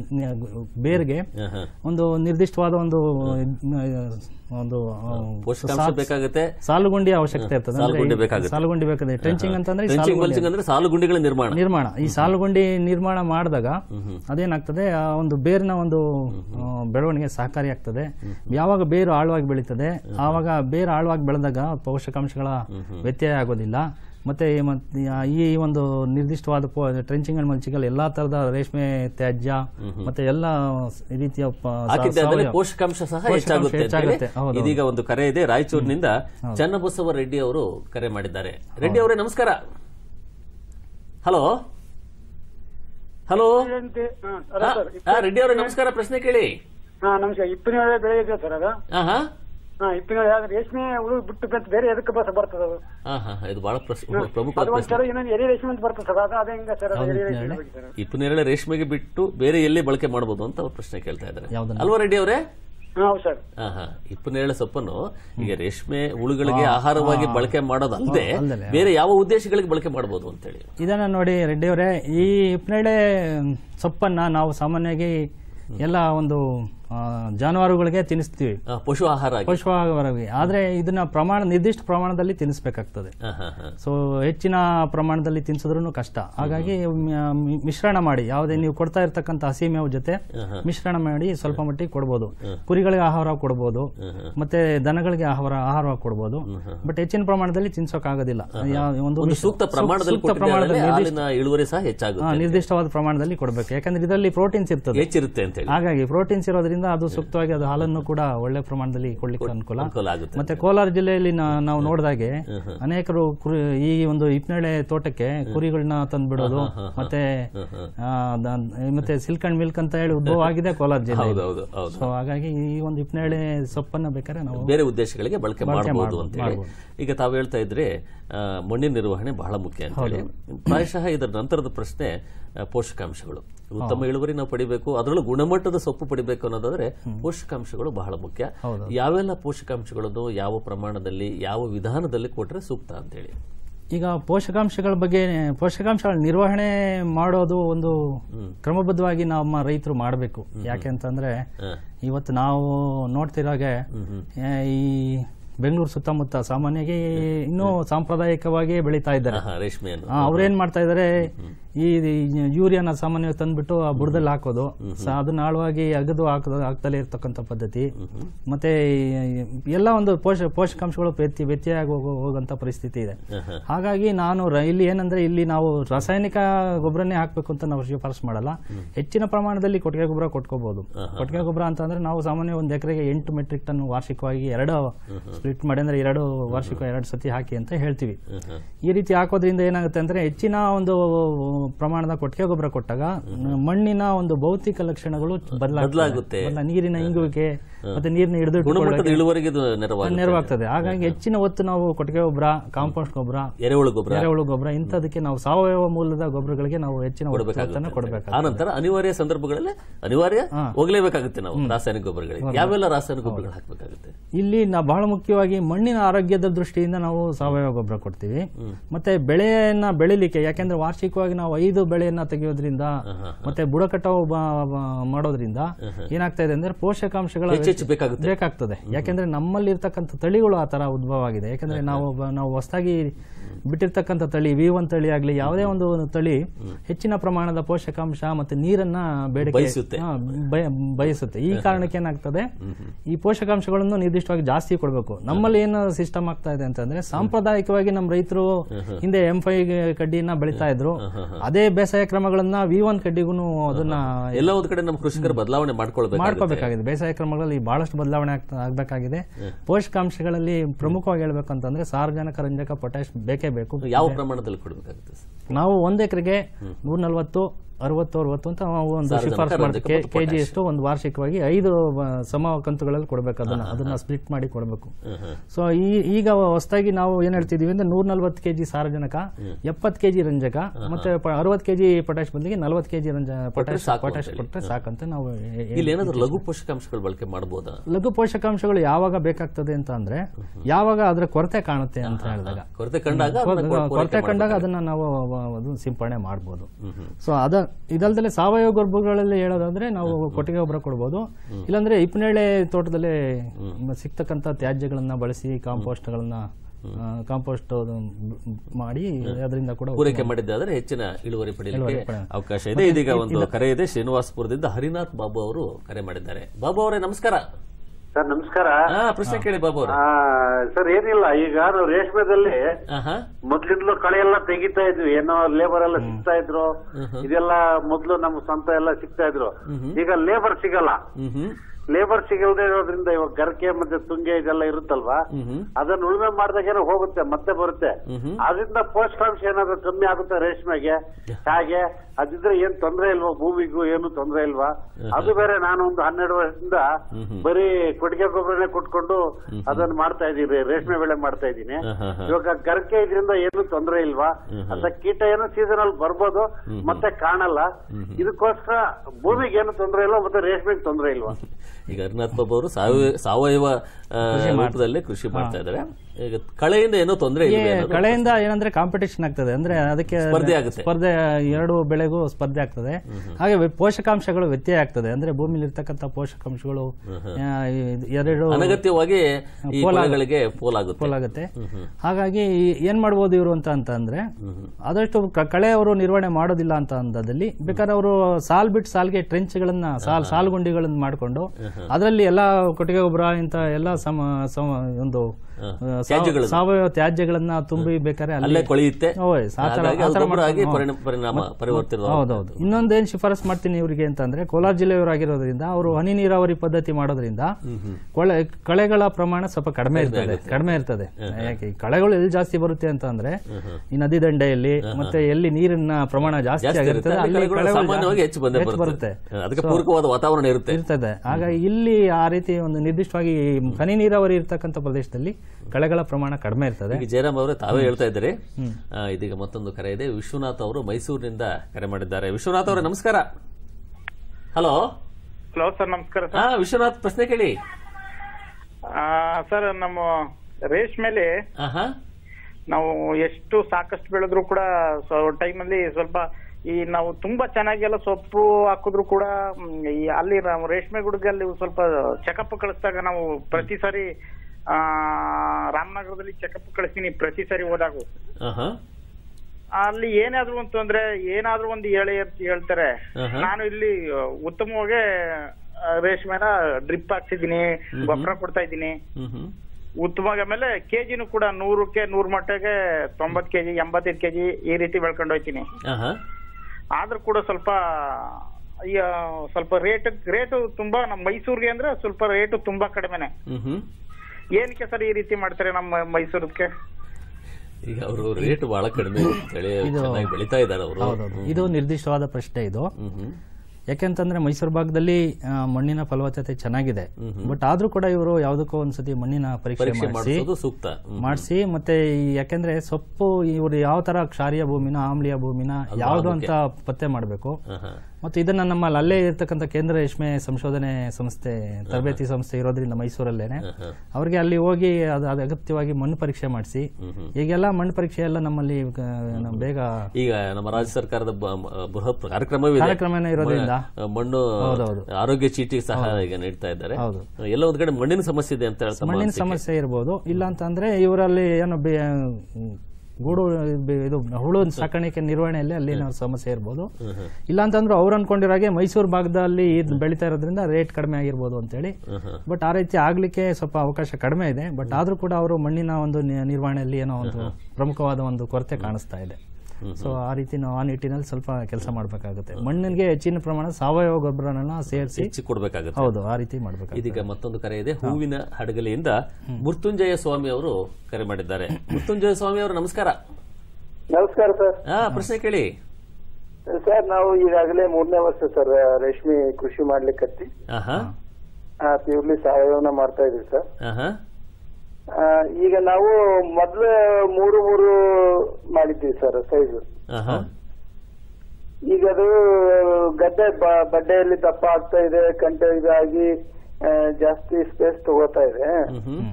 ಬೇರ್ಗೆ ಒಂದು ನಿರ್ದಿಷ್ಟವಾದ ಒಂದು ಆ, ಒಂದು ಆ, ಪೋಷಕಾಂಶ ಬೇಕಾಗುತ್ತೆ ಸಾಲುಗುಂಡಿ ಅವಶ್ಯಕತೆ ಇರ್ತದೆ ಅಂದ್ರೆ ಸಾಲುಗುಂಡಿ ಈ ಬೇಕಾಗುತ್ತೆ. ಸಾಲುಗುಂಡಿ ಬೇಕಾದ್ರೆ ಟ್ರೆಂಚಿಂಗ್ ಅಂತಂದ್ರೆ ಈ ಟ್ರೆಂಚಿಂಗ್ ಮಲ್ಚಿಂಗ್ ಅಂದ್ರೆ ಸಾಲುಗುಂಡಿಗಳ ನಿರ್ಮಾಣ ನಿರ್ಮಾಣ ಈ ಸಾಲುಗುಂಡಿ ನಿರ್ಮಾಣ ಮಾಡಿದಾಗ ಅದೇನಾಗ್ತದೆ ಆ ಒಂದು ಬೇರಿನ ಒಂದು ಆ, ಬೆಳವಣಿಗೆ ಸಹಕಾರಿಯಾಗ್ತದೆ ಯಾವಾಗ ಬೇರು ಆಳವಾಗಿ ಬೆಳೀತದೆ ಆವಾಗ ಬೇರು ಆಳವಾಗಿ ಬೆಳೆದಾಗ ಪೋಷಕಾಂಶಗಳ ವ್ಯತ್ಯಯ ಆಗೋದಿಲ್ಲ ಮತ್ತೆ ಈ ಮತ್- ಈ ಒಂದು ನಿರ್ದಿಷ್ಟವಾದ ಟ್ರೆಂಚಿಂಗ್ ಅಂಡ್ ಮಲ್ಚಿಂಗಲ್ಲಿ ಎಲ್ಲಾ ತರದ ರೇಷ್ಮೆ ತ್ಯಾಜ್ಯ ಮತ್ತೆ ಎಲ್ಲ ರೀತಿಯ ಪ- ಸಾ- ಹಾಕಿದ್ದೆ ಅಂದ್ರೆ ಸಾವಯವ- ಪೋಷಕಾಂಶ ಸಹ ಪೋಷಕಾಂಶ ಹೆಚ್ಚಾಗುತ್ತೆ ಅಂತ ಹೇಳಿ ಹೆಚ್ಚಾಗುತ್ತೆ, ಹೌದು, ಇದೀಗ ಒಂದು ಕರೆ ಇದೆ ರಾಯಚೂರಿನಿಂದ ಚನ್ನಬಸವ ರೆಡ್ಡಿ ಅವರು ಕರೆ ಮಾಡಿದ್ದಾರೆ ರೆಡ್ಡಿ ಅವರೇ ನಮಸ್ಕಾರ ಹಲೋ ಹಲೋ ಗಂಟೆ ಹಾ, ಅಲ್ಲ ಸರ್ ಹಾ, ರೆಡ್ಡಿ ಅವರೇ ನಮಸ್ಕಾರ ಪ್ರಶ್ನೆ ಕೇಳಿ ಹಾ ನಮಸ್ಕಾರ ಇಪ್ಪಿನ ವೇಳೆ ಬೆಳೆ ಇದೆ ಸರ್ ಅದು ಹಾ ಹಾ ಹಾ ಇಪ್ಪಿನ ವೇಳೆ ಆದ್ರೆ ರೇಷ್ಮೆ ಉಳು ಬಿಟ್ಟು ಬಂತು ಬೇರೆ ಎದಕ್ಕೆ ಬಸ್ ಬರ್ತದೆ ಅದು ಹಾ ಹಾ ಇದು ಬಹಳ ಪ್ರಶ್ನೆ ಪ್ರಮುಖ ಅದು ಒಂದ್ ಪ್ರಶ್ನೆ ಸರ ಇನ್ನೊಂದು ಎರಿ ರೇಷ್ಮೆ ಅಂತ ಬರ್ತದೆ ಸರ್ ಅದು ಅದೇ ಹೆಂಗ ಸರ್ ಅದು ಎರಿ ರೇಷ್ಮೆ ಬಗ್ಗೆ ಸರ್ ಇಪ್ಪು ನೇರಳೆ ರೇಷ್ಮೆಗೆ ಬಿಟ್ಟು ಬೇರೆ ಎಲ್ಲಿ ಬಳಕೆ ಮಾಡಬಹುದು ಅಂತ ಅವ್ರು ಪ್ರಶ್ನೆ ಕೇಳ್ತಾ ಇದ್ದಾರೆ ಯಾವ್ದನ್ನ? ಅಲ್ವಾ ರೆಡ್ಡಿ ಅವರೇ ಹಾ ಹೌದು ಸರ್ ಹಾ ಹಾ ಇಪ್ಪು ನೇರಳೆ ಸೊಪ್ಪನ್ನು ಈಗ ರೇಷ್ಮೆ ಹುಳುಗಳಿಗೆ ಆಹಾರವಾಗಿ ಬಳಕೆ ಮಾಡೋದಲ್ಲದೆ ಅಲ್ದಲೆ. ಬೇರೆ ಯಾವ ಉದ್ದೇಶಗಳಿಗೆ ಬಳಕೆ ಮಾಡಬಹುದು ಅಂತೇಳಿ ಇದನ್ನ ನೋಡಿ ರೆಡ್ಡಿ ಅವರೇ ಈ ಹಿಪ್ನೇಳೆ ಸೊಪ್ಪನ್ನ ನಾವು ಸಾಮಾನ್ಯವಾಗಿ ಎಲ್ಲ ಒಂದು ಆ, ಜಾನುವಾರುಗಳಿಗೆ ತಿನ್ನಿಸ್ತೀವಿ ಆ, ಪಶು ಆಹಾರ ಆಗಿ ಪಶುವರೆಗೆ ಆದ್ರೆ ಇದನ್ನ ಪ್ರಮಾಣ ನಿರ್ದಿಷ್ಟ ಪ್ರಮಾಣದಲ್ಲಿ ತಿನ್ನಿಸ್ಬೇಕಾಗ್ತದೆ ಹಾ, ಹಾ, ಹಾ. ಸೊ ಹೆಚ್ಚಿನ ಪ್ರಮಾಣದಲ್ಲಿ ತಿನ್ಸಿದ್ರು ಕಷ್ಟ ಹಾಗಾಗಿ ಮ- ಮಿ- ಮಿಶ್ರಣ ಮಾಡಿ ಯಾವುದೇ ನೀವು ಕೊಡ್ತಾ ಇರ್ತಕ್ಕಂಥ ಹಸಿ ಮೇವು ಜೊತೆ ಮಿಶ್ರಣ ಮಾಡಿ ಸ್ವಲ್ಪ ಮಟ್ಟಿಗೆ ಕೊಡ್ಬೋದು ಕುರಿಗಳಿಗೆ ಆಹಾರ ಕೊಡ್ಬೋದು ಮತ್ತೆ ದನಗಳಿಗೆ ಆಹಾರ ಆಹಾರವಾಗಿ ಕೊಡ್ಬೋದು ಬಟ್ ಹೆಚ್ಚಿನ ಪ್ರಮಾಣದಲ್ಲಿ ತಿನ್ಸೋಕ್ಕಾಗೋದಿಲ್ಲ ಯಾವ- ಒಂದು ಒಂದು ಮಿಶ್ರ- ಸೂಕ್ತ ಪ್ರಮಾಣದಲ್ಲಿ ಸೂಕ್ತ ಪ್ರಮಾಣದಲ್ಲಿ ಕೊಟ್ಟಿದ್ದರೆ ನಿರ್ದಿಷ್ಟ- ಹಾಲಿನ ಇಳುವರಿ ಸಹ ಹಾ, ಹೆಚ್ಚಾಗುತ್ತೆ ನಿರ್ದಿಷ್ಟವಾದ ಪ್ರಮಾಣದಲ್ಲಿ ಕೊಡಬೇಕು ಯಾಕಂದ್ರೆ ಇದರಲ್ಲಿ ಪ್ರೋಟೀನ್ಸ್ ಇರ್ತದೆ ಹೆಚ್ಚಿರುತ್ತೆ ಅಂತ ಹೇಳಿ ಹಾಗಾಗಿ ಪ್ರೋಟೀನ್ಸ್ ಇರೋದ್ರಿಂದ ಅದು ಸೂಕ್ತವಾಗಿ ಅದು ಹಾಲನ್ನು ಕೂಡ ಒಳ್ಳೆ ಪ್ರಮಾಣದಲ್ಲಿ ಕೊಡ್ಲಿಕ್ಕೆ ಅನುಕೂಲ ಅನುಕೂಲ ಆಗುತ್ತೆ ಮತ್ತೆ ಕೋಲಾರ ಜಿಲ್ಲೆಯಲ್ಲಿ ನಾ- ನಾವು ನೋಡಿದಾಗೆ ಅನೇಕರು ಕುರಿ ಈ ಒಂದು ಇಪ್ನೇಳೆ ತೋಟಕ್ಕೆ ಕುರಿಗಳನ್ನ ತಂದ್ಬಿಡೋದು ಮತ್ತೆ ಆ, ದ- ಮತ್ತೆ ಸಿಲ್ಕ್ ಅಂಡ್ ಮಿಲ್ಕ್ ಅಂತ ಹೇಳಿ ಉದ್ಭವ ಆಗಿದೆ ಕೋಲಾರ ಜಿಲ್ಲೆ ಹೌದು ಹೌದು ಹೌದು ಸೊ ಹಾಗಾಗಿ ಈ ಒಂದು ಇಪ್ನೇಳೆ ಸೊಪ್ಪನ್ನ ಬೇಕಾದ್ರೆ ನಾವು ಬೇರೆ ಉದ್ದೇಶಗಳಿಗೆ ಬಳಕೆ ಮಾಡಬಹುದು ಅಂತ ಹೇಳಿ ಈಗ ತಾವು ಹೇಳ್ತಾ ಇದ್ರೆ ಆ, ಮಣ್ಣಿನ ನಿರ್ವಹಣೆ ಬಹಳ ಮುಖ್ಯ ಅಂತ ಹೇಳಿ ಪ್ರಾಯಶಃ ಇದರ ನಂತರದ ಪ್ರಶ್ನೆ ಆ, ಪೋಷಕಾಂಶಗಳು ಉತ್ತಮ ಇಳುವರಿ ನಾವು ಪಡಿಬೇಕು ಅದರಲ್ಲೂ ಗುಣಮಟ್ಟದ ಸೊಪ್ಪು ಪಡಿಬೇಕು ಅನ್ನೋದಾದ್ರೆ ಪೋಷಕಾಂಶಗಳು ಬಹಳ ಮುಖ್ಯ ಯಾವೆಲ್ಲ ಪೋಷಕಾಂಶಗಳನ್ನು ಯಾವ ಪ್ರಮಾಣದಲ್ಲಿ ಯಾವ ವಿಧಾನದಲ್ಲಿ ಕೊಟ್ರೆ ಸೂಕ್ತ ಅಂತ ಹೇಳಿ ಈಗ ಪೋಷಕಾಂಶಗಳ ಬಗ್ಗೆ ಪೋಷಕಾಂಶಗಳ ನಿರ್ವಹಣೆ ಮಾಡೋದು ಒಂದು ಕ್ರಮಬದ್ಧವಾಗಿ ನಮ್ಮ ರೈತರು ಮಾಡಬೇಕು ಯಾಕೆ ಅಂತಂದ್ರೆ ಇವತ್ತು ನಾವು ನೋಡ್ತಿರಾಗೆ ಆ, ಈ ಬೆಂಗಳೂರು ಸುತ್ತಮುತ್ತ ಸಾಮಾನ್ಯವಾಗಿ ಇನ್ನೂ ಸಾಂಪ್ರದಾಯಿಕವಾಗಿ ಬೆಳೀತಾ ಇದ್ದಾರೆ ಆಹಾ, ರೇಷ್ಮೆಯನ್ನು ಆ, ಅವ್ರೇನ್ ಮಾಡ್ತಾ ಇದಾರೆ ಈ ಈ ಯೂರಿಯಾನ ಸಾಮಾನ್ಯವಾಗಿ ತಂದ್ಬಿಟ್ಟು ಆ ಬುಡದಲ್ಲಿ ಹಾಕೋದು ಸ- ಅದನ್ನ ಆಳವಾಗಿ ಅಗದು ಹಾಕೋದು ಹಾಕ್ತಲೇ ಇರ್ತಕ್ಕಂಥ ಪದ್ಧತಿ ಮತ್ತೆ ಈ- ಎಲ್ಲ ಒಂದು ಪೋಷ ಪೋಷಕಾಂಶಗಳು ವ್ಯತ್ಯ ವ್ಯತ್ಯಯ ಆಗಿ ಹೋಗೋ ಹೋಗುವಂತ ಪರಿಸ್ಥಿತಿ ಇದೆ ಆಹಾ. ಹಾಗಾಗಿ ನಾನು ರ- ಇಲ್ಲಿ ಏನಂದ್ರೆ ಇಲ್ಲಿ ನಾವು ರಾಸಾಯನಿಕ ಗೊಬ್ಬರನೇ ಹಾಕ್ಬೇಕು ಅಂತ ನಾವು ಶಿಫಾರಸು ಮಾಡಲ್ಲ ಹೆಚ್ಚಿನ ಪ್ರಮಾಣದಲ್ಲಿ ಕೊಟ್ಟಿಗೆ ಗೊಬ್ಬರ ಕೊಟ್ಕೋಬಹುದು ಕೊಟ್ಟಿಗೆ ಗೊಬ್ಬರ ಅಂತಂದ್ರೆ ನಾವು ಸಾಮಾನ್ಯ ಒಂದು ಎಕರೆಗೆ ಎಂಟು ಮೆಟ್ರಿಕ್ ಟನ್ ವಾರ್ಷಿಕವಾಗಿ ಎರಡು ಸ್ಪ್ಲಿಟ್ ಮಾಡಿ ಅಂದ್ರೆ ಎರಡು ವಾರ್ಷಿಕ ಎರಡು ಸತಿ ಹಾಕಿ ಅಂತ ಹೇಳ್ತೀವಿ ಆಹಾ. ಈ ರೀತಿ ಹಾಕೋದ್ರಿಂದ ಏನಾಗುತ್ತೆ ಅಂದ್ರೆ ಹೆಚ್ಚಿನ ಒಂದು ಪ್ರಮಾಣದ ಕೊಟ್ಟಿಗೆ ಗೊಬ್ಬರ ಕೊಟ್ಟಾಗ ಮಣ್ಣಿನ ಒಂದು ಭೌತಿಕ ಲಕ್ಷಣಗಳು ಬದಲಾಗುತ್ತೆ. ಬದಲಾಗುತ್ತೆ ನೀರಿನ ಇಂಗುವಿಕೆ ಮತ್ತೆ ನೀರಿನ ಹಿಡಿದು ಗುಣಮಟ್ಟದ ಇಳುವರಿಗೆ ಇದು ನೆರವಾಗುತ್ತೆ ನೆರವಾಗ್ತದೆ ಹಾಗಾಗಿ ಹೆಚ್ಚಿನ ಹೊತ್ತು ನಾವು ಕೊಟ್ಟಿಗೆ ಗೊಬ್ಬರ ಕಾಂಪೋಸ್ಟ್ ಗೊಬ್ಬರ ಎರೆಹುಳು ಗೊಬ್ಬರ ಎರೆಹುಳು ಗೊಬ್ಬರ ಇಂಥದಕ್ಕೆ ನಾವು ಸಾವಯವ ಮೂಲದ ಗೊಬ್ಬರಗಳಿಗೆ ನಾವು ಹೆಚ್ಚಿನ ಒತ್ತನ್ನು ಕೊಡಬೇಕು ಆ ನಂತರ ಅನಿವಾರ್ಯ ಸಂದರ್ಭಗಳಲ್ಲಿ ಅನಿವಾರ್ಯ ಹೋಗ್ಲೇಬೇಕಾಗುತ್ತೆ ನಾವು ರಾಸಾಯನಿಕ ಗೊಬ್ಬರಗಳಿಗೆ ಯಾವೆಲ್ಲ ರಾಸಾಯನಿಕ ಗೊಬ್ಬರಗಳು ಹಾಕ್ಬೇಕಾಗುತ್ತೆ ಇಲ್ಲಿ ನಾವು ಬಹಳ ಮುಖ್ಯವಾಗಿ ಮಣ್ಣಿನ ಆರೋಗ್ಯದ ದೃಷ್ಟಿಯಿಂದ ನಾವು ಸಾವಯವ ಗೊಬ್ಬರ ಕೊಡ್ತೀವಿ ಮತ್ತೆ ಬೆಳೆಯನ್ನ ಬೆಳಿಲಿಕ್ಕೆ ಯಾಕೆಂದ್ರೆ ವಾರ್ಷಿಕವಾಗಿ ನಾವು ಐದು ಬೆಳೆಯನ್ನ ತೆಗೆಯೋದ್ರಿಂದ ಮತ್ತೆ ಬುಡ ಕಟಾವು ಬ- ಬ- ಮಾಡೋದ್ರಿಂದ ಏನಾಗ್ತಾ ಇದೆ ಅಂದ್ರೆ ಪೋಷಕಾಂಶಗಳ ಹೆಚ್ಚೆಚ್ಚು ಬೇಕಾಗುತ್ತೆ ಬೇಕಾಗ್ತದೆ ಯಾಕೆಂದ್ರೆ ನಮ್ಮಲ್ಲಿ ಇರ್ತಕ್ಕಂಥ ತಳಿಗಳು ಆ ತರ ಉದ್ಭವ ಆಗಿದೆ ಯಾಕೆಂದ್ರೆ ನಾವು ಬ- ನಾವು ಹೊಸದಾಗಿ ಬಿಟ್ಟಿರ್ತಕ್ಕಂಥ ತಳಿ ವಿ ಒನ್ ತಳಿ ಆಗ್ಲಿ ಯಾವುದೇ ಒಂದು ತಳಿ ಹೆಚ್ಚಿನ ಪ್ರಮಾಣದ ಪೋಷಕಾಂಶ ಮತ್ತೆ ನೀರನ್ನ ಬೇಡಿಕೆ ಬಯಸುತ್ತೆ. ಹಾ, ಬಯ- ಬಯಸುತ್ತೆ ಈ ಕಾರಣಕ್ಕೆ ಏನಾಗ್ತದೆ ಈ ಪೋಷಕಾಂಶಗಳನ್ನು ನಿರ್ದಿಷ್ಟವಾಗಿ ಜಾಸ್ತಿ ಕೊಡಬೇಕು ನಮ್ಮಲ್ಲಿ ಏನು ಸಿಸ್ಟಮ್ ಆಗ್ತಾ ಇದೆ ಅಂತಂದ್ರೆ ಸಾಂಪ್ರದಾಯಿಕವಾಗಿ ನಮ್ಮ ರೈತರು ಹಿಂದೆ ಎಂ ಫೈ ಕಡ್ಡಿನ ಬೆಳಿತಾ ಇದ್ರು ಅದೇ ಬೇಸಾಯ ಕ್ರಮಗಳನ್ನ ವಿ ಒನ್ ಕಡ್ಡಿಗೂ ಅದನ್ನ ಎಲ್ಲ ಒಂದ್ ಕಡೆ ನಮ್ಮ ಕೃಷಿಕರು ಬದಲಾವಣೆ ಮಾಡ್ಕೊಳ್ಬೇಕು ಮಾಡ್ಕೋಬೇಕಾಗಿದೆ ಬೇಸಾಯ ಕ್ರಮಗಳಲ್ಲಿ ಬಹಳಷ್ಟು ಬದಲಾವಣೆ ಆಗ್ತಾ ಆಗ್ಬೇಕಾಗಿದೆ ಪೋಷಕಾಂಶಗಳಲ್ಲಿ ಪ್ರಮುಖವಾಗಿ ಹೇಳ್ಬೇಕಂತಂದ್ರೆ ಸಾರ್ವಜನಿಕ ರಂಜಕ ಪೊಟ್ಯಾಶ್ ಬೇಕೇ ಬೇಕು ಯಾವ ಪ್ರಮಾಣದಲ್ಲಿ ಕೊಡಬೇಕಾಗುತ್ತೆ ಸರ್? ನಾವು ಒಂದ್ ಎಕರೆಗೆ ನೂರ ನಲ್ವತ್ತು ಅರವತ್ತು ಅರವತ್ತು ಅಂತ ನಾವು ಒಂದು ಸಾರ್ವಜನಿಕ ಶಿಫಾರಸು ರಂಜಕ ಮಾಡ್ತೀವಿ ಮತ್ತು ಕೆಜಿ ಅಷ್ಟು ಒಂದು ವಾರ್ಷಿಕವಾಗಿ ಐದು ಆ, ಸಮ ಕಂತುಗಳಲ್ಲಿ ಕೊಡಬೇಕು ಅದನ್ನ ಅದನ್ನ ಸ್ಪ್ಲಿಟ್ ಮಾಡಿ ಕೊಡಬೇಕು ಸೊ ಈ ಈಗ ಹೊಸದಾಗಿ ನಾವು ಏನ್ ಹೇಳ್ತಿದೀವಿ ಅಂದ್ರೆ ನೂರ ನಲ್ವತ್ತು ಕೆಜಿ ಸಾರಜನಕ ಎಪ್ಪತ್ತು ಕೆಜಿ ರಂಜಕ ಮತ್ತೆ ಅರವತ್ತು ಕೆಜಿ ಪೊಟ್ಯಾಶ್ ಬದಲಿಗೆ ನಲ್ವತ್ತು ಕೆಜಿ ರಂಜ ಪೊಟ್ಯಾಶ್ ಸಾಕು ಪೊಟ್ಯಾಶ್ ಕೊಟ್ಟರೆ ಸಾಕಂತ ನಾವು ಹೇ- ಇಲ್ಲಿ ಏನಾದ್ರು ಲಘು ಪೋಷಕಾಂಶಗಳು ಬಳಕೆ ಮಾಡಬಹುದಾ ಲಘು ಪೋಷಕಾಂಶಗಳು ಯಾವಾಗ ಬೇಕಾಗ್ತದೆ ಅಂತ ಅಂದ್ರೆ ಯಾವಾಗ ಅದರ ಕೊರತೆ ಕಾಣುತ್ತೆ ಅಂತ ಹೇಳಿದಾಗ ಕೊರತೆ ಕಂಡಾಗ ಅದನ್ನ ಕೊ- ಕೊರತೆ ಪೂರೈಕೆ ಕಂಡಾಗ ಅದನ್ನ ನಾವು ಅವ- ಅದು ಸಿಂಪಡಣೆ ಮಾಡಬಹುದು ಸೊ ಅದ ಇದಲ್ದಲೆ ಸಾವಯವ ಗೊಬ್ಬರಗಳಲ್ಲಿ ಹೇಳೋದಾದ್ರೆ ನಾವು ಕೊಟ್ಟಿಗೆ ಗೊಬ್ಬರ ಕೊಡ್ಬೋದು ಇಲ್ಲಾಂದ್ರೆ ಇಪ್ಪನೇಳೆ ತೋಟದಲ್ಲಿ ಸಿಗ್ತಕ್ಕಂತ ತ್ಯಾಜ್ಯಗಳನ್ನ ಬಳಸಿ ಕಾಂಪೋಸ್ಟ್ಗಳನ್ನ ಕಾಂಪೋಸ್ಟ್ ಮಾಡಿ ಅದರಿಂದ ಕೂಡ ಪೂರೈಕೆ ಮಾಡಿದ್ದಾದ್ರೆ ಹೆಚ್ಚಿನ ಇಳುವರಿ ಪಡೆಯಲಿಕ್ಕೆ ಅವಕಾಶ ಇದೆ ಇದೀಗ ಒಂದು ಕರೆ ಇದೆ ಶ್ರೀನಿವಾಸಪುರದಿಂದ ಹರಿನಾಥ್ ಬಾಬು ಅವರು ಕರೆ ಮಾಡಿದ್ದಾರೆ ಬಾಬು ಅವರೇ ನಮಸ್ಕಾರ ಸರ್ ನಮಸ್ಕಾರ ಹಾ ಪ್ರಶ್ನೆ ಕೇಳಿ ಬಾಬು ಅವರೇ ಆ, ಸರ್ ಏನಿಲ್ಲ ಈಗ ನಾವು ರೇಷ್ಮೆದಲ್ಲಿ ಆಹಾ ಮೊದ್ಲಿಂದಲೂ ಕಳೆ ಎಲ್ಲ ತೆಗಿತಾ ಇದ್ವಿ ಏನೋ ಲೇಬರ್ ಎಲ್ಲ ಸಿಗ್ತಾ ಇದ್ರು ಇದೆಲ್ಲ ಮೊದ್ಲು ನಮ್ಮ ಸ್ವಂತ ಎಲ್ಲ ಸಿಗ್ತಾ ಇದ್ರು ಈಗ ಲೇಬರ್ ಸಿಗಲ್ಲ ಹ್ಮ್ ಹ್ಮ್ ಲೇಬರ್ ಸಿಗಲ್ದೇ ಇರೋದ್ರಿಂದ ಇವಾಗ ಗರ್ಕೆ ಮತ್ತೆ ತುಂಗೆ ಇದೆಲ್ಲ ಇರುತ್ತಲ್ವಾ ಅದನ್ನ ಉಳುಮೆ ಮಾಡಿದಾಗ ಏನೋ ಹೋಗುತ್ತೆ ಮತ್ತೆ ಬರುತ್ತೆ ಅದರಿಂದ ಪೋಷಕಾಂಶ ಏನಾದ್ರು ಕಮ್ಮಿ ಆಗುತ್ತೆ ರೇಷ್ಮೆಗೆ ಹಾಗೆ ಅದಿದ್ರೆ ಏನ್ ತೊಂದ್ರೆ ಇಲ್ವಾ ಭೂಮಿಗೂ ಏನು ತೊಂದ್ರೆ ಇಲ್ವಾ ಅದು ಬೇರೆ ನಾನು ಒಂದು ಹನ್ನೆರಡು ವರ್ಷದಿಂದ ಬರೀ ಕೊಟ್ಟಿಗೆ ಗೊಬ್ಬರನೇ ಕೊಟ್ಕೊಂಡು ಅದನ್ನ ಮಾಡ್ತಾ ಇದೀನಿ ರೇಷ್ಮೆ ಬೆಳೆ ಮಾಡ್ತಾ ಇದ್ದೀನಿ ಆಹಾ, ಹಾ. ಇವಾಗ ಗರ್ಕೆ ಇದರಿಂದ ಏನು ತೊಂದ್ರೆ ಇಲ್ವಾ ಅಂತ ಕೀಟ ಏನೋ ಸೀಸನ್ ಅಲ್ಲಿ ಬರ್ಬೋದು ಮತ್ತೆ ಕಾಣಲ್ಲ ಇದಕ್ಕೋಸ್ಕರ ಭೂಮಿಗೆ ಏನು ತೊಂದ್ರೆ ಇಲ್ವಾ ಮತ್ತೆ ರೇಷ್ಮೆಗೆ ತೊಂದ್ರೆ ಇಲ್ವಾ ಈಗ ಹರಿನಾಥ್ ಬಾಬು ಅವರು ಸಾವಯವ ಸಾವಯವ ಆ, ರೂಪದಲ್ಲಿ ಕೃಷಿ ಮಾಡ್ತಾ ಇದ್ದಾರೆ ಈಗ ಕಳೆಯಿಂದ ಏನೋ ತೊಂದರೆ ಈ ಇಲ್ಲ ಅನ್ನೋದು ಕಳೆಯಿಂದ ಏನಂದ್ರೆ ಕಾಂಪಿಟೇಷನ್ ಆಗ್ತದೆ ಅಂದ್ರೆ ಅದಕ್ಕೆ ಸ್ಪರ್ಧೆ ಆಗುತ್ತೆ. ಸ್ಪರ್ಧೆ ಎರಡು ಬೆಳೆಗೂ ಸ್ಪರ್ಧೆ ಆಗ್ತದೆ ಹಾಗೆ ವೆ- ಪೋಷಕಾಂಶಗಳು ವ್ಯತ್ಯಯ ಆಗ್ತದೆ ಅಂದ್ರೆ ಭೂಮಿಲಿ ಇರ್ತಕ್ಕಂಥ ಪೋಷಕಾಂಶಗಳು ಆ, ಇದ್- ಎರಡು ಅನಗತ್ಯವಾಗಿ ಈ ಕೊಳೆಗಳಿಗೆ ಪೋಲಾಗುತ್ತೆ ಪೋಲಾಗುತ್ತೆ ಹಾಗಾಗಿ ಈ- ಏನ್ ಮಾಡ್ಬೋದು ಇವರು ಅಂತ ಅಂತಂದ್ರೆ ಆದಷ್ಟು ಕ- ಕಳೆ ಅವರು ನಿರ್ವಹಣೆ ಮಾಡೋದಿಲ್ಲ ಅಂತ ಅಂದಲ್ಲಿ ಬೇಕಾದ್ರೆ ಅವರು ಸಾಲ್ ಬಿಟ್ಟು ಸಾಲ್ಗೆ ಟ್ರೆಂಚ್ ಗಳನ್ನ ಸಾಲ್ ಸಾಲ್ಗುಂಡಿಗಳನ್ನ ಮಾಡ್ಕೊಂಡು ಅದರಲ್ಲಿ ಎಲ್ಲಾ ಕೊಟ್ಟಿಗೆ ಗೊಬ್ಬರ ಇಂತ ಎಲ್ಲ ಸಮ ಸಮ ಒಂದು ಆ, ಸಾವ- ತ್ಯಾಜ್ಯಗಳನ್ನ. ಸಾವಯವ ತ್ಯಾಜ್ಯಗಳನ್ನ ತುಂಬಿ ಬೇಕಾದ್ರೆ ಅಲ್ಲಿ ಅಲ್ಲೇ ಕೊಳೆಯುತ್ತೆ ಓಯ್, ಆ ಥರ- ಹಾಗಾಗಿ ಆ ಅದು ಥರ ಗೊಬ್ಬರ ಆಗಿ ಮಾಡ್ಕೊಂಡು- ಪರಿಣ- ಪರಿಣಾಮ ಪರಿವರ್ತಿತ ಹೌದೌದು ಇನ್ನೊಂದೇನ್ ಶಿಫಾರಸ್ ಮಾಡ್ತೀನಿ ಇವರಿಗೆ ಅಂತಂದ್ರೆ ಕೋಲಾರ ಜಿಲ್ಲೆಯವರಾಗಿರೋದ್ರಿಂದ ಅವರು ಹನಿ ನೀರಾವರಿ ಪದ್ಧತಿ ಮಾಡೋದ್ರಿಂದ ಕೊಳೆ ಕಳೆಗಳ ಪ್ರಮಾಣ ಸ್ವಲ್ಪ ಕಡಿಮೆ ಇರ್ತದೆ ಕಡಿಮೆ ಇರ್ತದೆ ಯಾಕೆ ಈ ಕಳೆಗಳು ಎಲ್ಲಿ ಜಾಸ್ತಿ ಬರುತ್ತೆ ಅಂತ ಅಂದ್ರೆ ಈ ನದಿ ದಂಡೆಯಲ್ಲಿ ಮತ್ತೆ ಎಲ್ಲಿ ನೀರಿನ ಪ್ರಮಾಣ ಜಾಸ್ತಿ ಜಾಸ್ತಿ ಇರುತ್ತೆ ಆಗಿರ್ತದೆ ಅಲ್ಲಿ ಅಲ್ಲಿ ಕಳೆಗಳು ಕಳೆಗಳು ಸಾಮಾನ್ಯವಾಗಿ ಜಾ- ಹೆಚ್ಚು ಬಂದೇ ಹೆಚ್ಚು ಬರುತ್ತೆ ಬರುತ್ತೆ ಅದಕ್ಕೆ ಪೂರಕವಾದ ವಾತಾವರಣ ಇರುತ್ತೆ ಇರ್ತದೆ ಹಾಗಾಗಿ ಇಲ್ಲಿ ಆ ರೀತಿ ಒಂದು ನಿರ್ದಿಷ್ಟವಾಗಿ ಹನಿ ನೀರಾವರಿ ಇರ್ತಕ್ಕಂಥ ಪ್ರದೇಶದಲ್ಲಿ ಕಳೆಗಳ ಪ್ರಮಾಣ ಕಡಿಮೆ ಇರ್ತದೆ ಈಗ ಜಯರಾಮ್ ಅವರೇ ತಾವೇ ಹೇಳ್ತಾ ಇದ್ದಾರೆ ಆ, ಇದೀಗ ಮತ್ತೊಂದು ಕರೆ ಇದೆ ವಿಶ್ವನಾಥ್ ಅವರು ಮೈಸೂರಿನಿಂದ ಕರೆ ಮಾಡಿದ್ದಾರೆ ವಿಶ್ವನಾಥ್ ಅವರೇ ನಮಸ್ಕಾರ ಹಲೋ ಹಲೋ ಸರ್ ನಮಸ್ಕಾರ ಹಾ ವಿಶ್ವನಾಥ್ ಪ್ರಶ್ನೆ ಕೇಳಿ ಸರ್ ಸರ್ ನಮ್ಮ ರೇಷ್ಮೆಲಿ ಆಹಾ ನಾವು ಎಷ್ಟು ಸಾಕಷ್ಟು ಬೆಳೆದ್ರು ಕೂಡ ಟೈಮಲ್ಲಿ ಸ್ವಲ್ಪ ಈ ನಾವು ತುಂಬಾ ಚೆನ್ನಾಗೆಲ್ಲ ಸೊಪ್ಪು ಹಾಕಿದ್ರು ಕೂಡ ಮ್, ಈ ಅಲ್ಲಿ ನಾವು ರೇಷ್ಮೆ ಗುಡ್ಗಲ್ಲಿ ಸ್ವಲ್ಪ ಚೆಕಪ್ ಕಳಿಸಿದಾಗ ನಾವು ಪ್ರತಿ ಸಾರಿ ಆ, ರಾಮನಗರದಲ್ಲಿ ಚೆಕಪ್ ಕಳಿಸ್ತೀನಿ ಪ್ರತಿ ಸರಿ ಹೋದಾಗ ಆಹಾ ಅಲ್ಲಿ ಏನಾದ್ರು ಅಂತಂದ್ರೆ ಏನಾದ್ರೂ ಒಂದು ಹೇಳಿ ಅಂತ ಹೇಳ್ತಾರೆ ಆಹಾ. ನಾನು ಇಲ್ಲಿ ಉತ್ತಮವಾಗಿ ಆ, ರೇಷ್ಮೆನ ಡ್ರಿಪ್ ಹಾಕ್ಸಿದೀನಿ ಗೊಬ್ಬರ ಕೊಡ್ತಾ ಇದ್ದೀನಿ ಹ್ಮ್ ಹ್ಮ್ ಉತ್ತಮವಾಗಿ ಆಮೇಲೆ ಕೆಜಿನೂ ಕೂಡ ನೂರಕ್ಕೆ ನೂರ್ ಮಟ್ಟಿಗೆ ತೊಂಬತ್ ಕೆಜಿ ಎಂಬತ್ತೈದು ಕೆಜಿ ಈ ರೀತಿ ಬೆಳ್ಕೊಂಡು ಹೋಗ್ತೀನಿ ಆಹಾ ಆದ್ರೂ ಕೂಡ ಸ್ವಲ್ಪ ಅಯ್ಯ, ಸ್ವಲ್ಪ ರೇಟ್ ರೇಟು ತುಂಬಾ ನಮ್ಮ ಮೈಸೂರಿಗೆ ಅಂದ್ರೆ ಸ್ವಲ್ಪ ರೇಟು ತುಂಬಾ ಕಡಿಮೆನೆ ಹ್ಮ್ ಹ್ಮ್ ಏನಕ್ಕೆ ಸರ್ ಈ ರೀತಿ ಮಾಡ್ತಾರೆ ನಮ್ಮ ಮೈಸೂರಕ್ಕೆ ಈಗ ಅವರು ರೇಟ್ ಬಹಳ ಕಡಿಮೆ ಅಂತೇಳಿ ಚೆನ್ನಾಗಿ ಬೆಳಿತಾ ಇದ್ದಾರೆ ಅವರು ಹೌದೌದು ಇದು ನಿರ್ದಿಷ್ಟವಾದ ಪ್ರಶ್ನೆ ಇದು ಹ್ಮ್ ಹ್ಮ್ ಯಾಕೆಂತಂದ್ರೆ ಮೈಸೂರು ಭಾಗದಲ್ಲಿ ಆ, ಮಣ್ಣಿನ ಫಲವತ್ತತೆ ಚೆನ್ನಾಗಿದೆ ಬಟ್ ಆದ್ರೂ ಕೂಡ ಇವರು ಯಾವುದಕ್ಕೋ ಒಂದ್ಸತಿ ಮಣ್ಣಿನ ಪರೀಕ್ಷೆ ಪರೀಕ್ಷೆ ಮಾಡಿಸಿ ಮಾಡಿಸೋದು ಸೂಕ್ತ ಹ್ಮ್. ಮಾಡಿಸಿ ಮತ್ತೆ ಈ ಯಾಕೆಂದ್ರೆ ಸೊಪ್ಪು ಇವರು ಯಾವ ತರ ಕ್ಷಾರೀಯ ಭೂಮಿನ ಆಮ್ಲೀಯ ಭೂಮಿನ ಯಾವುದು ಅಂತ ಪತ್ತೆ ಮಾಡಬೇಕು ಆಹಾ. ಮತ್ತು ಇದನ್ನ ನಮ್ಮಲ್ಲಿ ಅಲ್ಲೇ ಇರ್ತಕ್ಕಂಥ ಕೇಂದ್ರ ರೇಷ್ಮೆ ಸಂಶೋಧನೆ ಸಂಸ್ಥೆ ತರಬೇತಿ ಸಂಸ್ಥೆ ಇರೋದ್ರಿಂದ ಮೈಸೂರಲ್ಲೇನೆ ಆಹಾ. ಅವ್ರಿಗೆ ಅಲ್ಲಿ ಹೋಗಿ ಅದು ಅದು ಅಗತ್ಯವಾಗಿ ಮಣ್ಣು ಪರೀಕ್ಷೆ ಮಾಡಿಸಿ ಈಗೆಲ್ಲ ಮಣ್ಣು ಪರೀಕ್ಷೆ ಎಲ್ಲ ನಮ್ಮಲ್ಲಿ ಆ, ನಾವು ಬೇಗ ಈಗ ನಮ್ಮ ರಾಜ್ಯ ಸರ್ಕಾರದ ಬ- ಮ- ಬೃಹತ್ ಕಾರ್ಯಕ್ರಮವಿದೆ ಕಾರ್ಯಕ್ರಮನೇ ಇರೋದ್ರಿಂದ ಮ- ಮಣ್ಣು ಆರೋಗ್ಯ ಚೀಟಿ ಸಹ ಈಗ ನೀಡ್ತಾ ಇದ್ದಾರೆ ಹೌದು. ಎಲ್ಲ ಒಂದ್ ಕಡೆ ಮಣ್ಣಿನ ಸಮಸ್ಯೆ ಇದೆ ಅಂತ ಹೇಳ್ತಾ ಮಣ್ಣಿನ ಸಮಸ್ಯೆ ಇರ್ಬೋದು ಇಲ್ಲ ಅಂತಂದ್ರೆ ಇವರಲ್ಲಿ ಏನು ಬೆ- ಗೂಡು ಬೆ- ಇದು ಹುಳು ಸಾಕಾಣಿಕೆ ನಿರ್ವಹಣೆಯಲ್ಲಿ ಅಲ್ಲಿ ಏನಾದ್ರು ಸಮಸ್ಯೆ ಇರ್ಬೋದು ಇಲ್ಲ ಅಂತಂದ್ರೆ ಅವ್ರು ಅನ್ಕೊಂಡಿರೋಗೆ ಮೈಸೂರು ಭಾಗದಲ್ಲಿ ಇದು ಬೆಳೀತಾ ಇರೋದ್ರಿಂದ ರೇಟ್ ಕಡಿಮೆ ಆಗಿರ್ಬೋದು ಅಂತೇಳಿ ಬಟ್ ಆ ರೀತಿ ಆಗ್ಲಿಕ್ಕೆ ಸ್ವಲ್ಪ ಅವಕಾಶ ಕಡಿಮೆ ಇದೆ ಬಟ್ ಆದ್ರೂ ಕೂಡ ಅವರು ಮಣ್ಣಿನ ಒಂದು ನಿ- ನಿರ್ವಹಣೆಯಲ್ಲಿ ಏನೋ ಒಂದು ಪ್ರಮುಖವಾದ ಒಂದು ಕೊರತೆ ಕಾಣಿಸ್ತಾ ಇದೆ ಸೊ ಆ ರೀತಿ ನಾವು ಆ ನಿಟ್ಟಿನಲ್ಲಿ ಸ್ವಲ್ಪ ಕೆಲಸ ಮಾಡಬೇಕಾಗುತ್ತೆ ಮಣ್ಣಿಗೆ ಹೆಚ್ಚಿನ ಪ್ರಮಾಣದ ಸಾವಯವ ಗೊಬ್ಬರನ ಸೇರಿಸಿ ಹೆಚ್ಚು ಕೊಡ್ಬೇಕಾಗುತ್ತೆ ಹೌದು ಆ ರೀತಿ ಮಾಡಬೇಕಾಗುತ್ತೆ ಇದೀಗ ಮತ್ತೊಂದು ಕರೆ ಇದೆ ಹೂವಿನ ಹಡಗಲಿಯಿಂದ ಮೃತ್ಯುಂಜಯ ಸ್ವಾಮಿ ಅವರು ಕರೆ ಮಾಡಿದ್ದಾರೆ ಮೃತ್ಯುಂಜಯ ಸ್ವಾಮಿ ಅವರು ನಮಸ್ಕಾರ ನಮಸ್ಕಾರ ಸರ್ ಹಾ ಪ್ರಶ್ನೆ ಕೇಳಿ ಸರ್ ನಾವು ಈಗಾಗಲೇ ಮೂರನೇ ವರ್ಷ ಸರ್ ರೇಷ್ಮೆ ಕೃಷಿ ಮಾಡ್ಲಿಕ್ಕತ್ತಿ ಆಹಾ ಪ್ಯೂರ್ಲಿ ಸಾವಯವನ ಮಾಡ್ತಾ ಇದೀವಿ ಸರ್ ಆಹಾ ಆ, ಈಗ ನಾವು ಮೊದ್ಲು ಮೂರು ಮೂರು ಮಾಡಿದ್ದೀವಿ ಸರ್ ಸೈಜ್ ಆಹಾ ಈಗ ಅದು ಗಡ್ಡೆ ಬ- ಬಡ್ಡೆಯಲ್ಲಿ ದಪ್ಪ ಆಗ್ತಾ ಇದೆ ಕಂಟೆ ಇದಾಗಿ ಆ, ಜಾಸ್ತಿ ಸ್ಪೇಸ್ ತಗೋತಾ ಇದೆ ಹ್ಮ್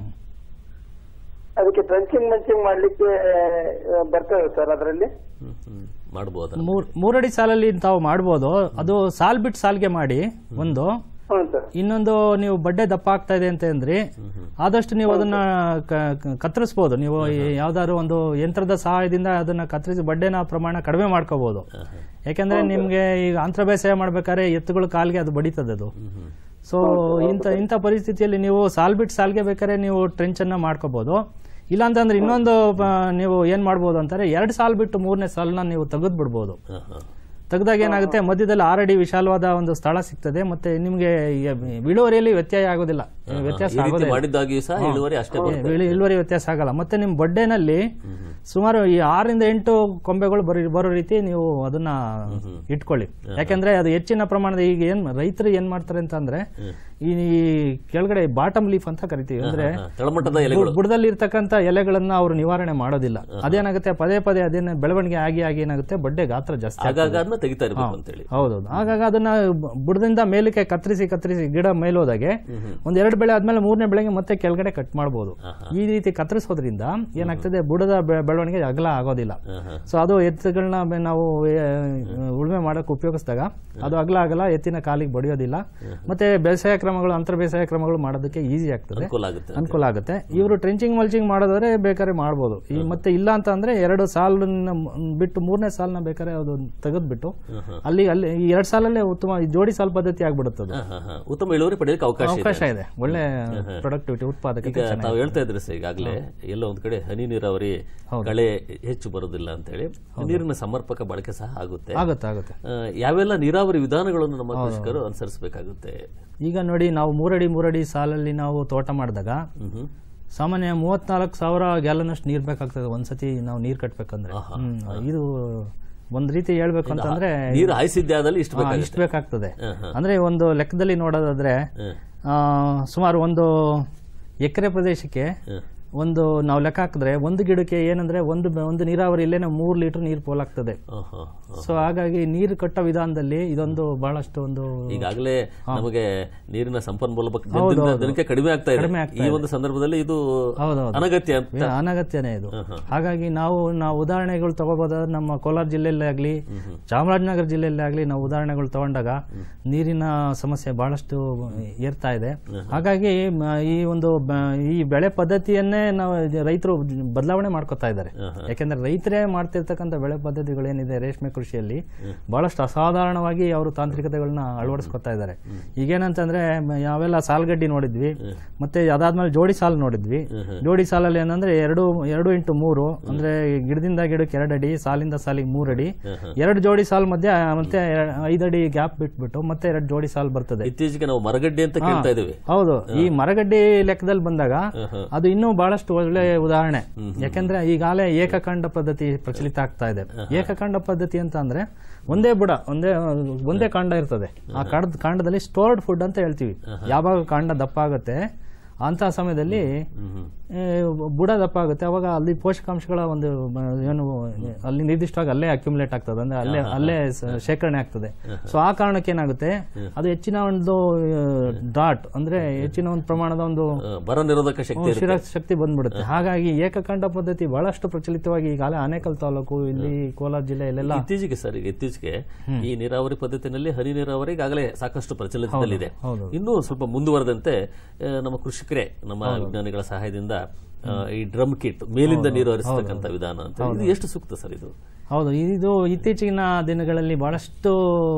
ಅದಕ್ಕೆ ಟ್ರಂಚಿಂಗ್ ಮಂಚಿಂಗ್ ಮಾಡ್ಲಿಕ್ಕೆ ಆ, ಬರ್ತದೆ ಸರ್ ಅದರಲ್ಲಿ ಹ್ಮ್ ಹ್ಮ್ ಮಾಡ್ಬೋದ ಮೂರ್ ಮೂರಡಿ ಸಾಲಲ್ಲಿ ತಾವು ಮಾಡ್ಬೋದು ಅದು ಸಾಲ್ ಬಿಟ್ಟು ಸಾಲ್ಗೆ ಮಾಡಿ ಒಂದು ಹ್ಞೂ ಸರ್ ಇನ್ನೊಂದು ನೀವು ಬಡ್ಡೆ ದಪ್ಪ ಆಗ್ತಾ ಇದೆ ಅಂತ ಅಂದ್ರಿ ಆದಷ್ಟು ನೀವು ಅದನ್ನ ಕ- ಕ- ಕತ್ತರಿಸ್ಬೋದು ನೀವು ಈ ಯಾವ್ದಾದ್ರು ಒಂದು ಯಂತ್ರದ ಸಹಾಯದಿಂದ ಅದನ್ನ ಕತ್ತರಿಸಿ ಬಡ್ಡೆನ ಪ್ರಮಾಣ ಕಡಿಮೆ ಮಾಡ್ಕೋಬಹುದು ಯಾಕಂದ್ರೆ ನಿಮ್ಗೆ ಈಗ ಅಂತರ ಬೇಸಾಯ ಮಾಡ್ಬೇಕಾದ್ರೆ ಎತ್ತುಗಳ ಕಾಲ್ಗೆ ಅದು ಬಡಿತದೆ ಅದು ಸೊ ಇಂಥ ಇಂಥ ಪರಿಸ್ಥಿತಿಯಲ್ಲಿ ನೀವು ಸಾಲ್ ಬಿಟ್ಟು ಸಾಲ್ಗೆ ಬೇಕಾದ್ರೆ ನೀವು ಟ್ರೆಂಚ್ ಅನ್ನ ಮಾಡ್ಕೋಬಹುದು ಇಲ್ಲ ಅಂತಂದ್ರೆ ಇನ್ನೊಂದು ಆ, ನೀವು ಏನ್ ಮಾಡ್ಬೋದು ಅಂತಾರೆ ಎರಡು ಸಾಲ್ ಬಿಟ್ಟು ಮೂರನೇ ಸಾಲನ್ನ ನೀವು ತೆಗೆದು ಬಿಡ್ಬೋದು ಆಹಾ. ತೆಗೆದಾಗ ಏನಾಗುತ್ತೆ ಮಧ್ಯದಲ್ಲಿ ಆರಡಿ ವಿಶಾಲವಾದ ಒಂದು ಸ್ಥಳ ಸಿಗ್ತದೆ ಮತ್ತೆ ನಿಮ್ಗೆ ಈ ಇಳುವರಿಯಲ್ಲಿ ವ್ಯತ್ಯಯ ಆಗೋದಿಲ್ಲ ವ್ಯತ್ಯಾಸ ಈ ರೀತಿ ಆಗೋದಿಲ್ಲ ಮಾಡಿದ್ದಾಗಿಯೂ ಸಹ ಇಳುವರಿ ಅಷ್ಟೇ ಬರುತ್ತೆ ಇಳು- ಇಳುವರಿ ವ್ಯತ್ಯಾಸ ಆಗಲ್ಲ ಮತ್ತೆ ನಿಮ್ ಬಡ್ಡೆನಲ್ಲಿ ಸುಮಾರು ಈ ಆರರಿಂದ ಎಂಟು ಕೊಂಬೆಗಳು ಬರೋ ಬರೋ ರೀತಿ ನೀವು ಅದನ್ನ ಇಟ್ಕೊಳ್ಳಿ ಯಾಕಂದ್ರೆ ಅದು ಹೆಚ್ಚಿನ ಪ್ರಮಾಣದ ಈಗ ಏನ್ ರೈತರು ಏನ್ ಮಾಡ್ತಾರೆ ಅಂತ ಅಂದ್ರೆ ಈ ಕೆಳಗಡೆ ಬಾಟಮ್ ಲೀಫ್ ಅಂತ ಕರಿತೀವಿ ಅಂದ್ರೆ ಹಾ, ತಳಮಟ್ಟದ ಎಲೆಗಳು ಬು- ಬುಡದಲ್ಲಿ ಇರ್ತಕ್ಕಂಥ ಎಲೆಗಳನ್ನ ಅವರು ನಿವಾರಣೆ ಮಾಡೋದಿಲ್ಲ ಅದೇನಾಗುತ್ತೆ ಪದೇ ಪದೇ ಅದೇನ ಬೆಳವಣಿಗೆ ಆಗಿ ಆಗಿ ಏನಾಗುತ್ತೆ ಬಡ್ಡೆ ಗಾತ್ರ ಜಾಸ್ತಿ ಆಗ್ತದೆ. ಆಗಾಗ ಅದನ್ನ ತೆಗಿತಾ ಇರ್ಬೇಕು ಅಂತೇಳಿ ಹೌದೌದು ಹಾಗಾಗಿ ಅದನ್ನ ಬ- ಬುಡದಿಂದ ಮೇಲಕ್ಕೆ ಕತ್ತರಿಸಿ ಕತ್ತರಿಸಿ ಗಿಡ ಮೇಲೋದಾಗೆ ಒಂದ್ ಎರಡು ಬೆಳೆ ಆದ್ಮೇಲೆ ಮೂರನೇ ಬೆಳೆಗೆ ಮತ್ತೆ ಕೆಳಗಡೆ ಕಟ್ ಮಾಡಬಹುದು ಈ ರೀತಿ ಕತ್ತರಿಸೋದ್ರಿಂದ ಏನಾಗ್ತದೆ ಬುಡದ ಬೆ- ಬೆಳವಣಿಗೆ ಅಗಲ ಆಗೋದಿಲ್ಲ ಆಹಾ. ಸೊ ಅದು ಎತ್ತುಗಳನ್ನ ಬೆ- ನಾವು ಆ, ಉಳುಮೆ ಮಾಡಕ್ ಉಪಯೋಗಿಸಿದಾಗ ಅದು ಅಗಲ ಆಗಲ್ಲ ಎತ್ತಿನ ಕಾಲಿಗೆ ಬಡಿಯೋದಿಲ್ಲ ಮತ್ತೆ ಬೇಸಾಯ ಕ್ರಮಗಳು ಅಂತರ ಬೇಸಾಯ ಕ್ರಮಗಳು ಮಾಡೋದಕ್ಕೆ ಈಸಿ ಆಗ್ತದೆ ಅನುಕೂಲ ಆಗುತ್ತೆ ಅನುಕೂಲ ಆಗುತ್ತೆ ಇವರು ಟ್ರೆಂಚಿಂಗ್ ಮಲ್ಚಿಂಗ್ ಮಾಡೋದಾದ್ರೆ ಬೇಕಾದ್ರೆ ಮಾಡ್ಬೋದು ಈ ಮತ್ತೆ ಇಲ್ಲ ಅಂತ ಅಂದ್ರೆ ಎರಡು ಸಾಲನ್ನ ಮ್- ಬಿಟ್ಟು ಮೂರನೇ ಸಾಲನ್ನ ಬೇಕಾದ್ರೆ ಅದು ತೆಗೆದ್ಬಿಟ್ಟು ಅಲ್ಲಿ ಅಲ್ಲಿ ಈ ಎರಡ್ ಸಾಲಲ್ಲೇ ಉತ್ತಮ ಈ ಜೋಡಿ ಸಾಲ್ ಪದ್ಧತಿ ಆಗ್ಬಿಡುತ್ತೆ ಅದು ಆಹಾ, ಹಾ. ಉತ್ತಮ ಇಳುವರಿ ಪಡೆಯಲಿಕ್ಕೆ ಅವಕಾಶ ಇದೆ ಅವಕಾಶ ಇದೆ ಒಳ್ಳೆ ಪ್ರೊಡಕ್ಟಿವಿಟಿ ಉತ್ಪಾದಕತೆ ಈಗ ತಾವು ಹೇಳ್ತಾ ಇದ್ರಿ ಸರ್ ಈಗಾಗಲೇ ಎಲ್ಲೋ ಒಂದ್ ಕಡೆ ಹನಿ ನೀರಾವರಿ ಕಳೆ ಹೆಚ್ಚು ಬರೋದಿಲ್ಲ ಅಂತ ಹೇಳಿ ನೀರಿನ ಸಮರ್ಪಕ ಬಳಕೆ ಸಹ ಆಗುತ್ತೆ ಆಗುತ್ತೆ ಆಗುತ್ತೆ ಆ, ಯಾವೆಲ್ಲ ನೀರಾವರಿ ವಿಧಾನಗಳನ್ನು ನಮ್ಮ ಕೃಷಿಕರು ಅನುಸರಿಸಬೇಕಾಗುತ್ತೆ ಈಗ ನೋಡಿ ನಾವು ಮೂರಡಿ ಮೂರಡಿ ಸಾಲಲ್ಲಿ ನಾವು ತೋಟ ಮಾಡಿದಾಗ ಹ್ಮ್ ಸಾಮಾನ್ಯ ಮೂವತ್ನಾಲ್ಕು ಸಾವಿರ ಗ್ಯಾಲನ್ ಅಷ್ಟು ನೀರ್ ಬೇಕಾಗ್ತದೆ ಒಂದ್ಸತಿ ನಾವು ನೀರ್ ಕಟ್ಬೇಕಂದ್ರೆ ಹ್ಮ್. ಇದು ಒಂದ್ ರೀತಿ ಹೇಳ್ಬೇಕು ಅಂತಂದ್ರೆ ನೀರು ಹಾಯಿಸಿದ್ಯಾದಲ್ಲಿ ಇಷ್ಟು ಆ, ಬೇಕಾಗುತ್ತೆ ಇಷ್ಟು ಬೇಕಾಗ್ತದೆ ಅಂದ್ರೆ ಒಂದು ಲೆಕ್ಕದಲ್ಲಿ ನೋಡೋದಾದ್ರೆ ಹ್ಮ್. ಆ, ಸುಮಾರು ಒಂದು ಎಕರೆ ಪ್ರದೇಶಕ್ಕೆ ಒಂದು ನಾವು ಲೆಕ್ಕ ಹಾಕಿದ್ರೆ ಒಂದು ಗಿಡಕ್ಕೆ ಏನಂದ್ರೆ ಒಂದು ಬ- ಒಂದು ನೀರಾವರಿ ಇಲ್ಲೇ ಮೂರು ಲೀಟರ್ ನೀರು ಪೋಲಾಗ್ತದೆ ಆಹಾ, ಆಹಾ. ಸೊ ಹಾಗಾಗಿ ನೀರು ಕಟ್ಟೋ ವಿಧಾನದಲ್ಲಿ ಇದೊಂದು ಬಹಳಷ್ಟು ಒಂದು ಈಗಾಗಲೇ ನಮಗೆ ನೀರಿನ ಸಂಪನ್ಮೂಲ ಬಗ್ಗೆ ಹೌದು, ದಿನದಿಂದ ಹೌದು. ದಿನಕ್ಕೆ ಕಡಿಮೆ ಆಗ್ತಾ ಇದೆ ಕಡಿಮೆ ಆಗ್ತಾ ಈ ಒಂದು ಸಂದರ್ಭದಲ್ಲಿ ಇದು ಹೌದೌದು. ಅನಗತ್ಯ ಅಂತ ಏ, ಅನಗತ್ಯನೇ ಇದು ಹಾಗಾಗಿ ನಾವು ನಾವು ಉದಾಹರಣೆಗಳು ತಗೋಬೋದಾದ್ರೆ ನಮ್ಮ ಕೋಲಾರ ಜಿಲ್ಲೆಯಲ್ಲೇ ಆಗಲಿ ಚಾಮರಾಜನಗರ ಜಿಲ್ಲೆಯಲ್ಲೇ ಆಗಲಿ ನಾವು ಉದಾಹರಣೆಗಳು ತಗೊಂಡಾಗ ನೀರಿನ ಸಮಸ್ಯೆ ಬಹಳಷ್ಟು ಏರ್ತಾ ಇದೆ ಹಾಗಾಗಿ ಮ, ಈ ಒಂದು ಬ- ಈ ಬೆಳೆ ಪದ್ಧತಿಯನ್ನೇ ನಾವು ರೈತರು ಬದಲಾವಣೆ ಮಾಡ್ಕೊತಾ ಇದ್ದಾರೆ ಯಾಕೆಂದ್ರೆ ರೈತರೇ ಮಾಡ್ತಿರ್ತಕ್ಕಂಥ ಬೆಳೆ ಪದ್ಧತಿಗಳೇನಿದೆ ರೇಷ್ಮೆ ಕೃಷಿಯಲ್ಲಿ ಬಹಳಷ್ಟು ಅಸಾಧಾರಣವಾಗಿ ಅವರು ತಾಂತ್ರಿಕತೆಗಳನ್ನ ಅಳವಡಿಸ್ಕೊತಾ ಇದ್ದಾರೆ ಈಗೇನಂತಂದ್ರೆ ಮ- ನಾವೆಲ್ಲ ಸಾಲ್ಗಡ್ಡಿ ನೋಡಿದ್ವಿ ಮತ್ತೆ ಅದಾದ್ಮೇಲೆ ಜೋಡಿ ಸಾಲು ನೋಡಿದ್ವಿ ಜೋಡಿ ಸಾಲಲ್ಲಿ ಏನಂದ್ರೆ ಎರಡು ಎರಡು ಇಂಟು ಮೂರು ಅಂದ್ರೆ ಗಿಡದಿಂದ ಗಿಡಕ್ಕೆ ಎರಡು ಅಡಿ ಸಾಲಿಂದ ಸಾಲಿಗೆ ಮೂರು ಅಡಿ ಎರಡು ಜೋಡಿ ಸಾಲು ಮಧ್ಯೆ ಮತ್ತೆ ಎರ- ಐದು ಅಡಿ ಗ್ಯಾಪ್ ಬಿಟ್ಬಿಟ್ಟು ಮತ್ತೆ ಎರಡು ಜೋಡಿ ಸಾಲು ಬರ್ತದೆ ಇತ್ತೀಚೆಗೆ ನಾವು ಮರಗಡ್ಡೆ ಅಂತ ಕೇಳ್ತಾ ಇದೀವಿ ಹೌದು ಈ ಮರಗಡ್ಡಿ ಲೆಕ್ಕದಲ್ಲಿ ಬಂದಾಗ ಅದು ಇನ್ನೂ ಬಹಳಷ್ಟು ಒಳ್ಳೆ ಉದಾಹರಣೆ ಯಾಕಂದ್ರೆ ಈಗಾಗಲೇ ಏಕಕಾಂಡ ಪದ್ಧತಿ ಪ್ರಚಲಿತ ಆಗ್ತಾ ಇದೆ ಏಕಕಾಂಡ ಪದ್ಧತಿ ಅಂತ ಅಂದ್ರೆ ಒಂದೇ ಬುಡ ಒಂದೇ ಒಂದೇ ಕಾಂಡ ಇರ್ತದೆ ಆ ಕಾಂಡದ ಕಾಂಡದಲ್ಲಿ ಸ್ಟೋರ್ಡ್ ಫುಡ್ ಅಂತ ಹೇಳ್ತೀವಿ ಯಾವಾಗ ಕಾಂಡ ದಪ್ಪ ಆಗುತ್ತೆ ಅಂತ ಸಮಯದಲ್ಲಿ ಏ, ಬುಡ ದಪ್ಪ ಆಗುತ್ತೆ ಅವಾಗ ಅಲ್ಲಿ ಪೋಷಕಾಂಶಗಳ ಒಂದು ಮ- ಏನು ಅಲ್ಲಿ ನಿರ್ದಿಷ್ಟವಾಗಿ ಅಲ್ಲೇ ಅಕ್ಯುಮುಲೇಟ್ ಆಗ್ತದೆ ಅಂದ್ರೆ ಅಲ್ಲೇ ಅಲ್ಲೇ ಸ- ಶೇಖರಣೆ ಆಗ್ತದೆ ಸೊ ಆ ಕಾರಣಕ್ಕೆ ಏನಾಗುತ್ತೆ ಅದು ಹೆಚ್ಚಿನ ಒಂದು ಡಾಟ್ ಅಂದ್ರೆ ಹೆಚ್ಚಿನ ಒಂದು ಪ್ರಮಾಣದ ಒಂದು ಆ, ಬರ ನಿರೋಧಕ ಶಕ್ತಿ ಇರುತ್ತೆ. ಶಿರ ಶಕ್ತಿ ಬಂದ್ಬಿಡುತ್ತೆ ಹಾಗಾಗಿ ಏಕಕಾಂಡ ಪದ್ಧತಿ ಬಹಳಷ್ಟು ಪ್ರಚಲಿತವಾಗಿ ಈಗಾಗಲೇ ಆನೇಕಲ್ ತಾಲೂಕು ಇಲ್ಲಿ ಕೋಲಾರ ಜಿಲ್ಲೆಯಲ್ಲೆಲ್ಲ ಇತ್ತೀಚೆಗೆ ಸರ್ ಈಗ ಇತ್ತೀಚೆಗೆ ಈ ನೀರಾವರಿ ಪದ್ಧತಿನಲ್ಲಿ ಹನಿ ನೀರಾವರಿ ಈಗಾಗಲೇ ಸಾಕಷ್ಟು ಪ್ರಚಲಿತದಲ್ಲಿದೆ ಹೌದು. ಇನ್ನೂ ಸ್ವಲ್ಪ ಮುಂದುವರೆದಂತೆ ಆ, ನಮ್ಮ ಕೃಷಿಕರೇ ನಮ್ಮ ವಿಜ್ಞಾನಿಗಳ ಸಹಾಯದಿಂದ ಆ, ಈ ಡ್ರಮ್ ಕಿಟ್ ಮೇಲಿಂದ ನೀರು ಹರಿಸತಕ್ಕಂತ ವಿಧಾನ ಅಂತ ಇದು ಎಷ್ಟು ಸೂಕ್ತ ಸರ್ ಇದು ಹೌದು ಇದು ಇತ್ತೀಚಿನ ದಿನಗಳಲ್ಲಿ ಬಹಳಷ್ಟು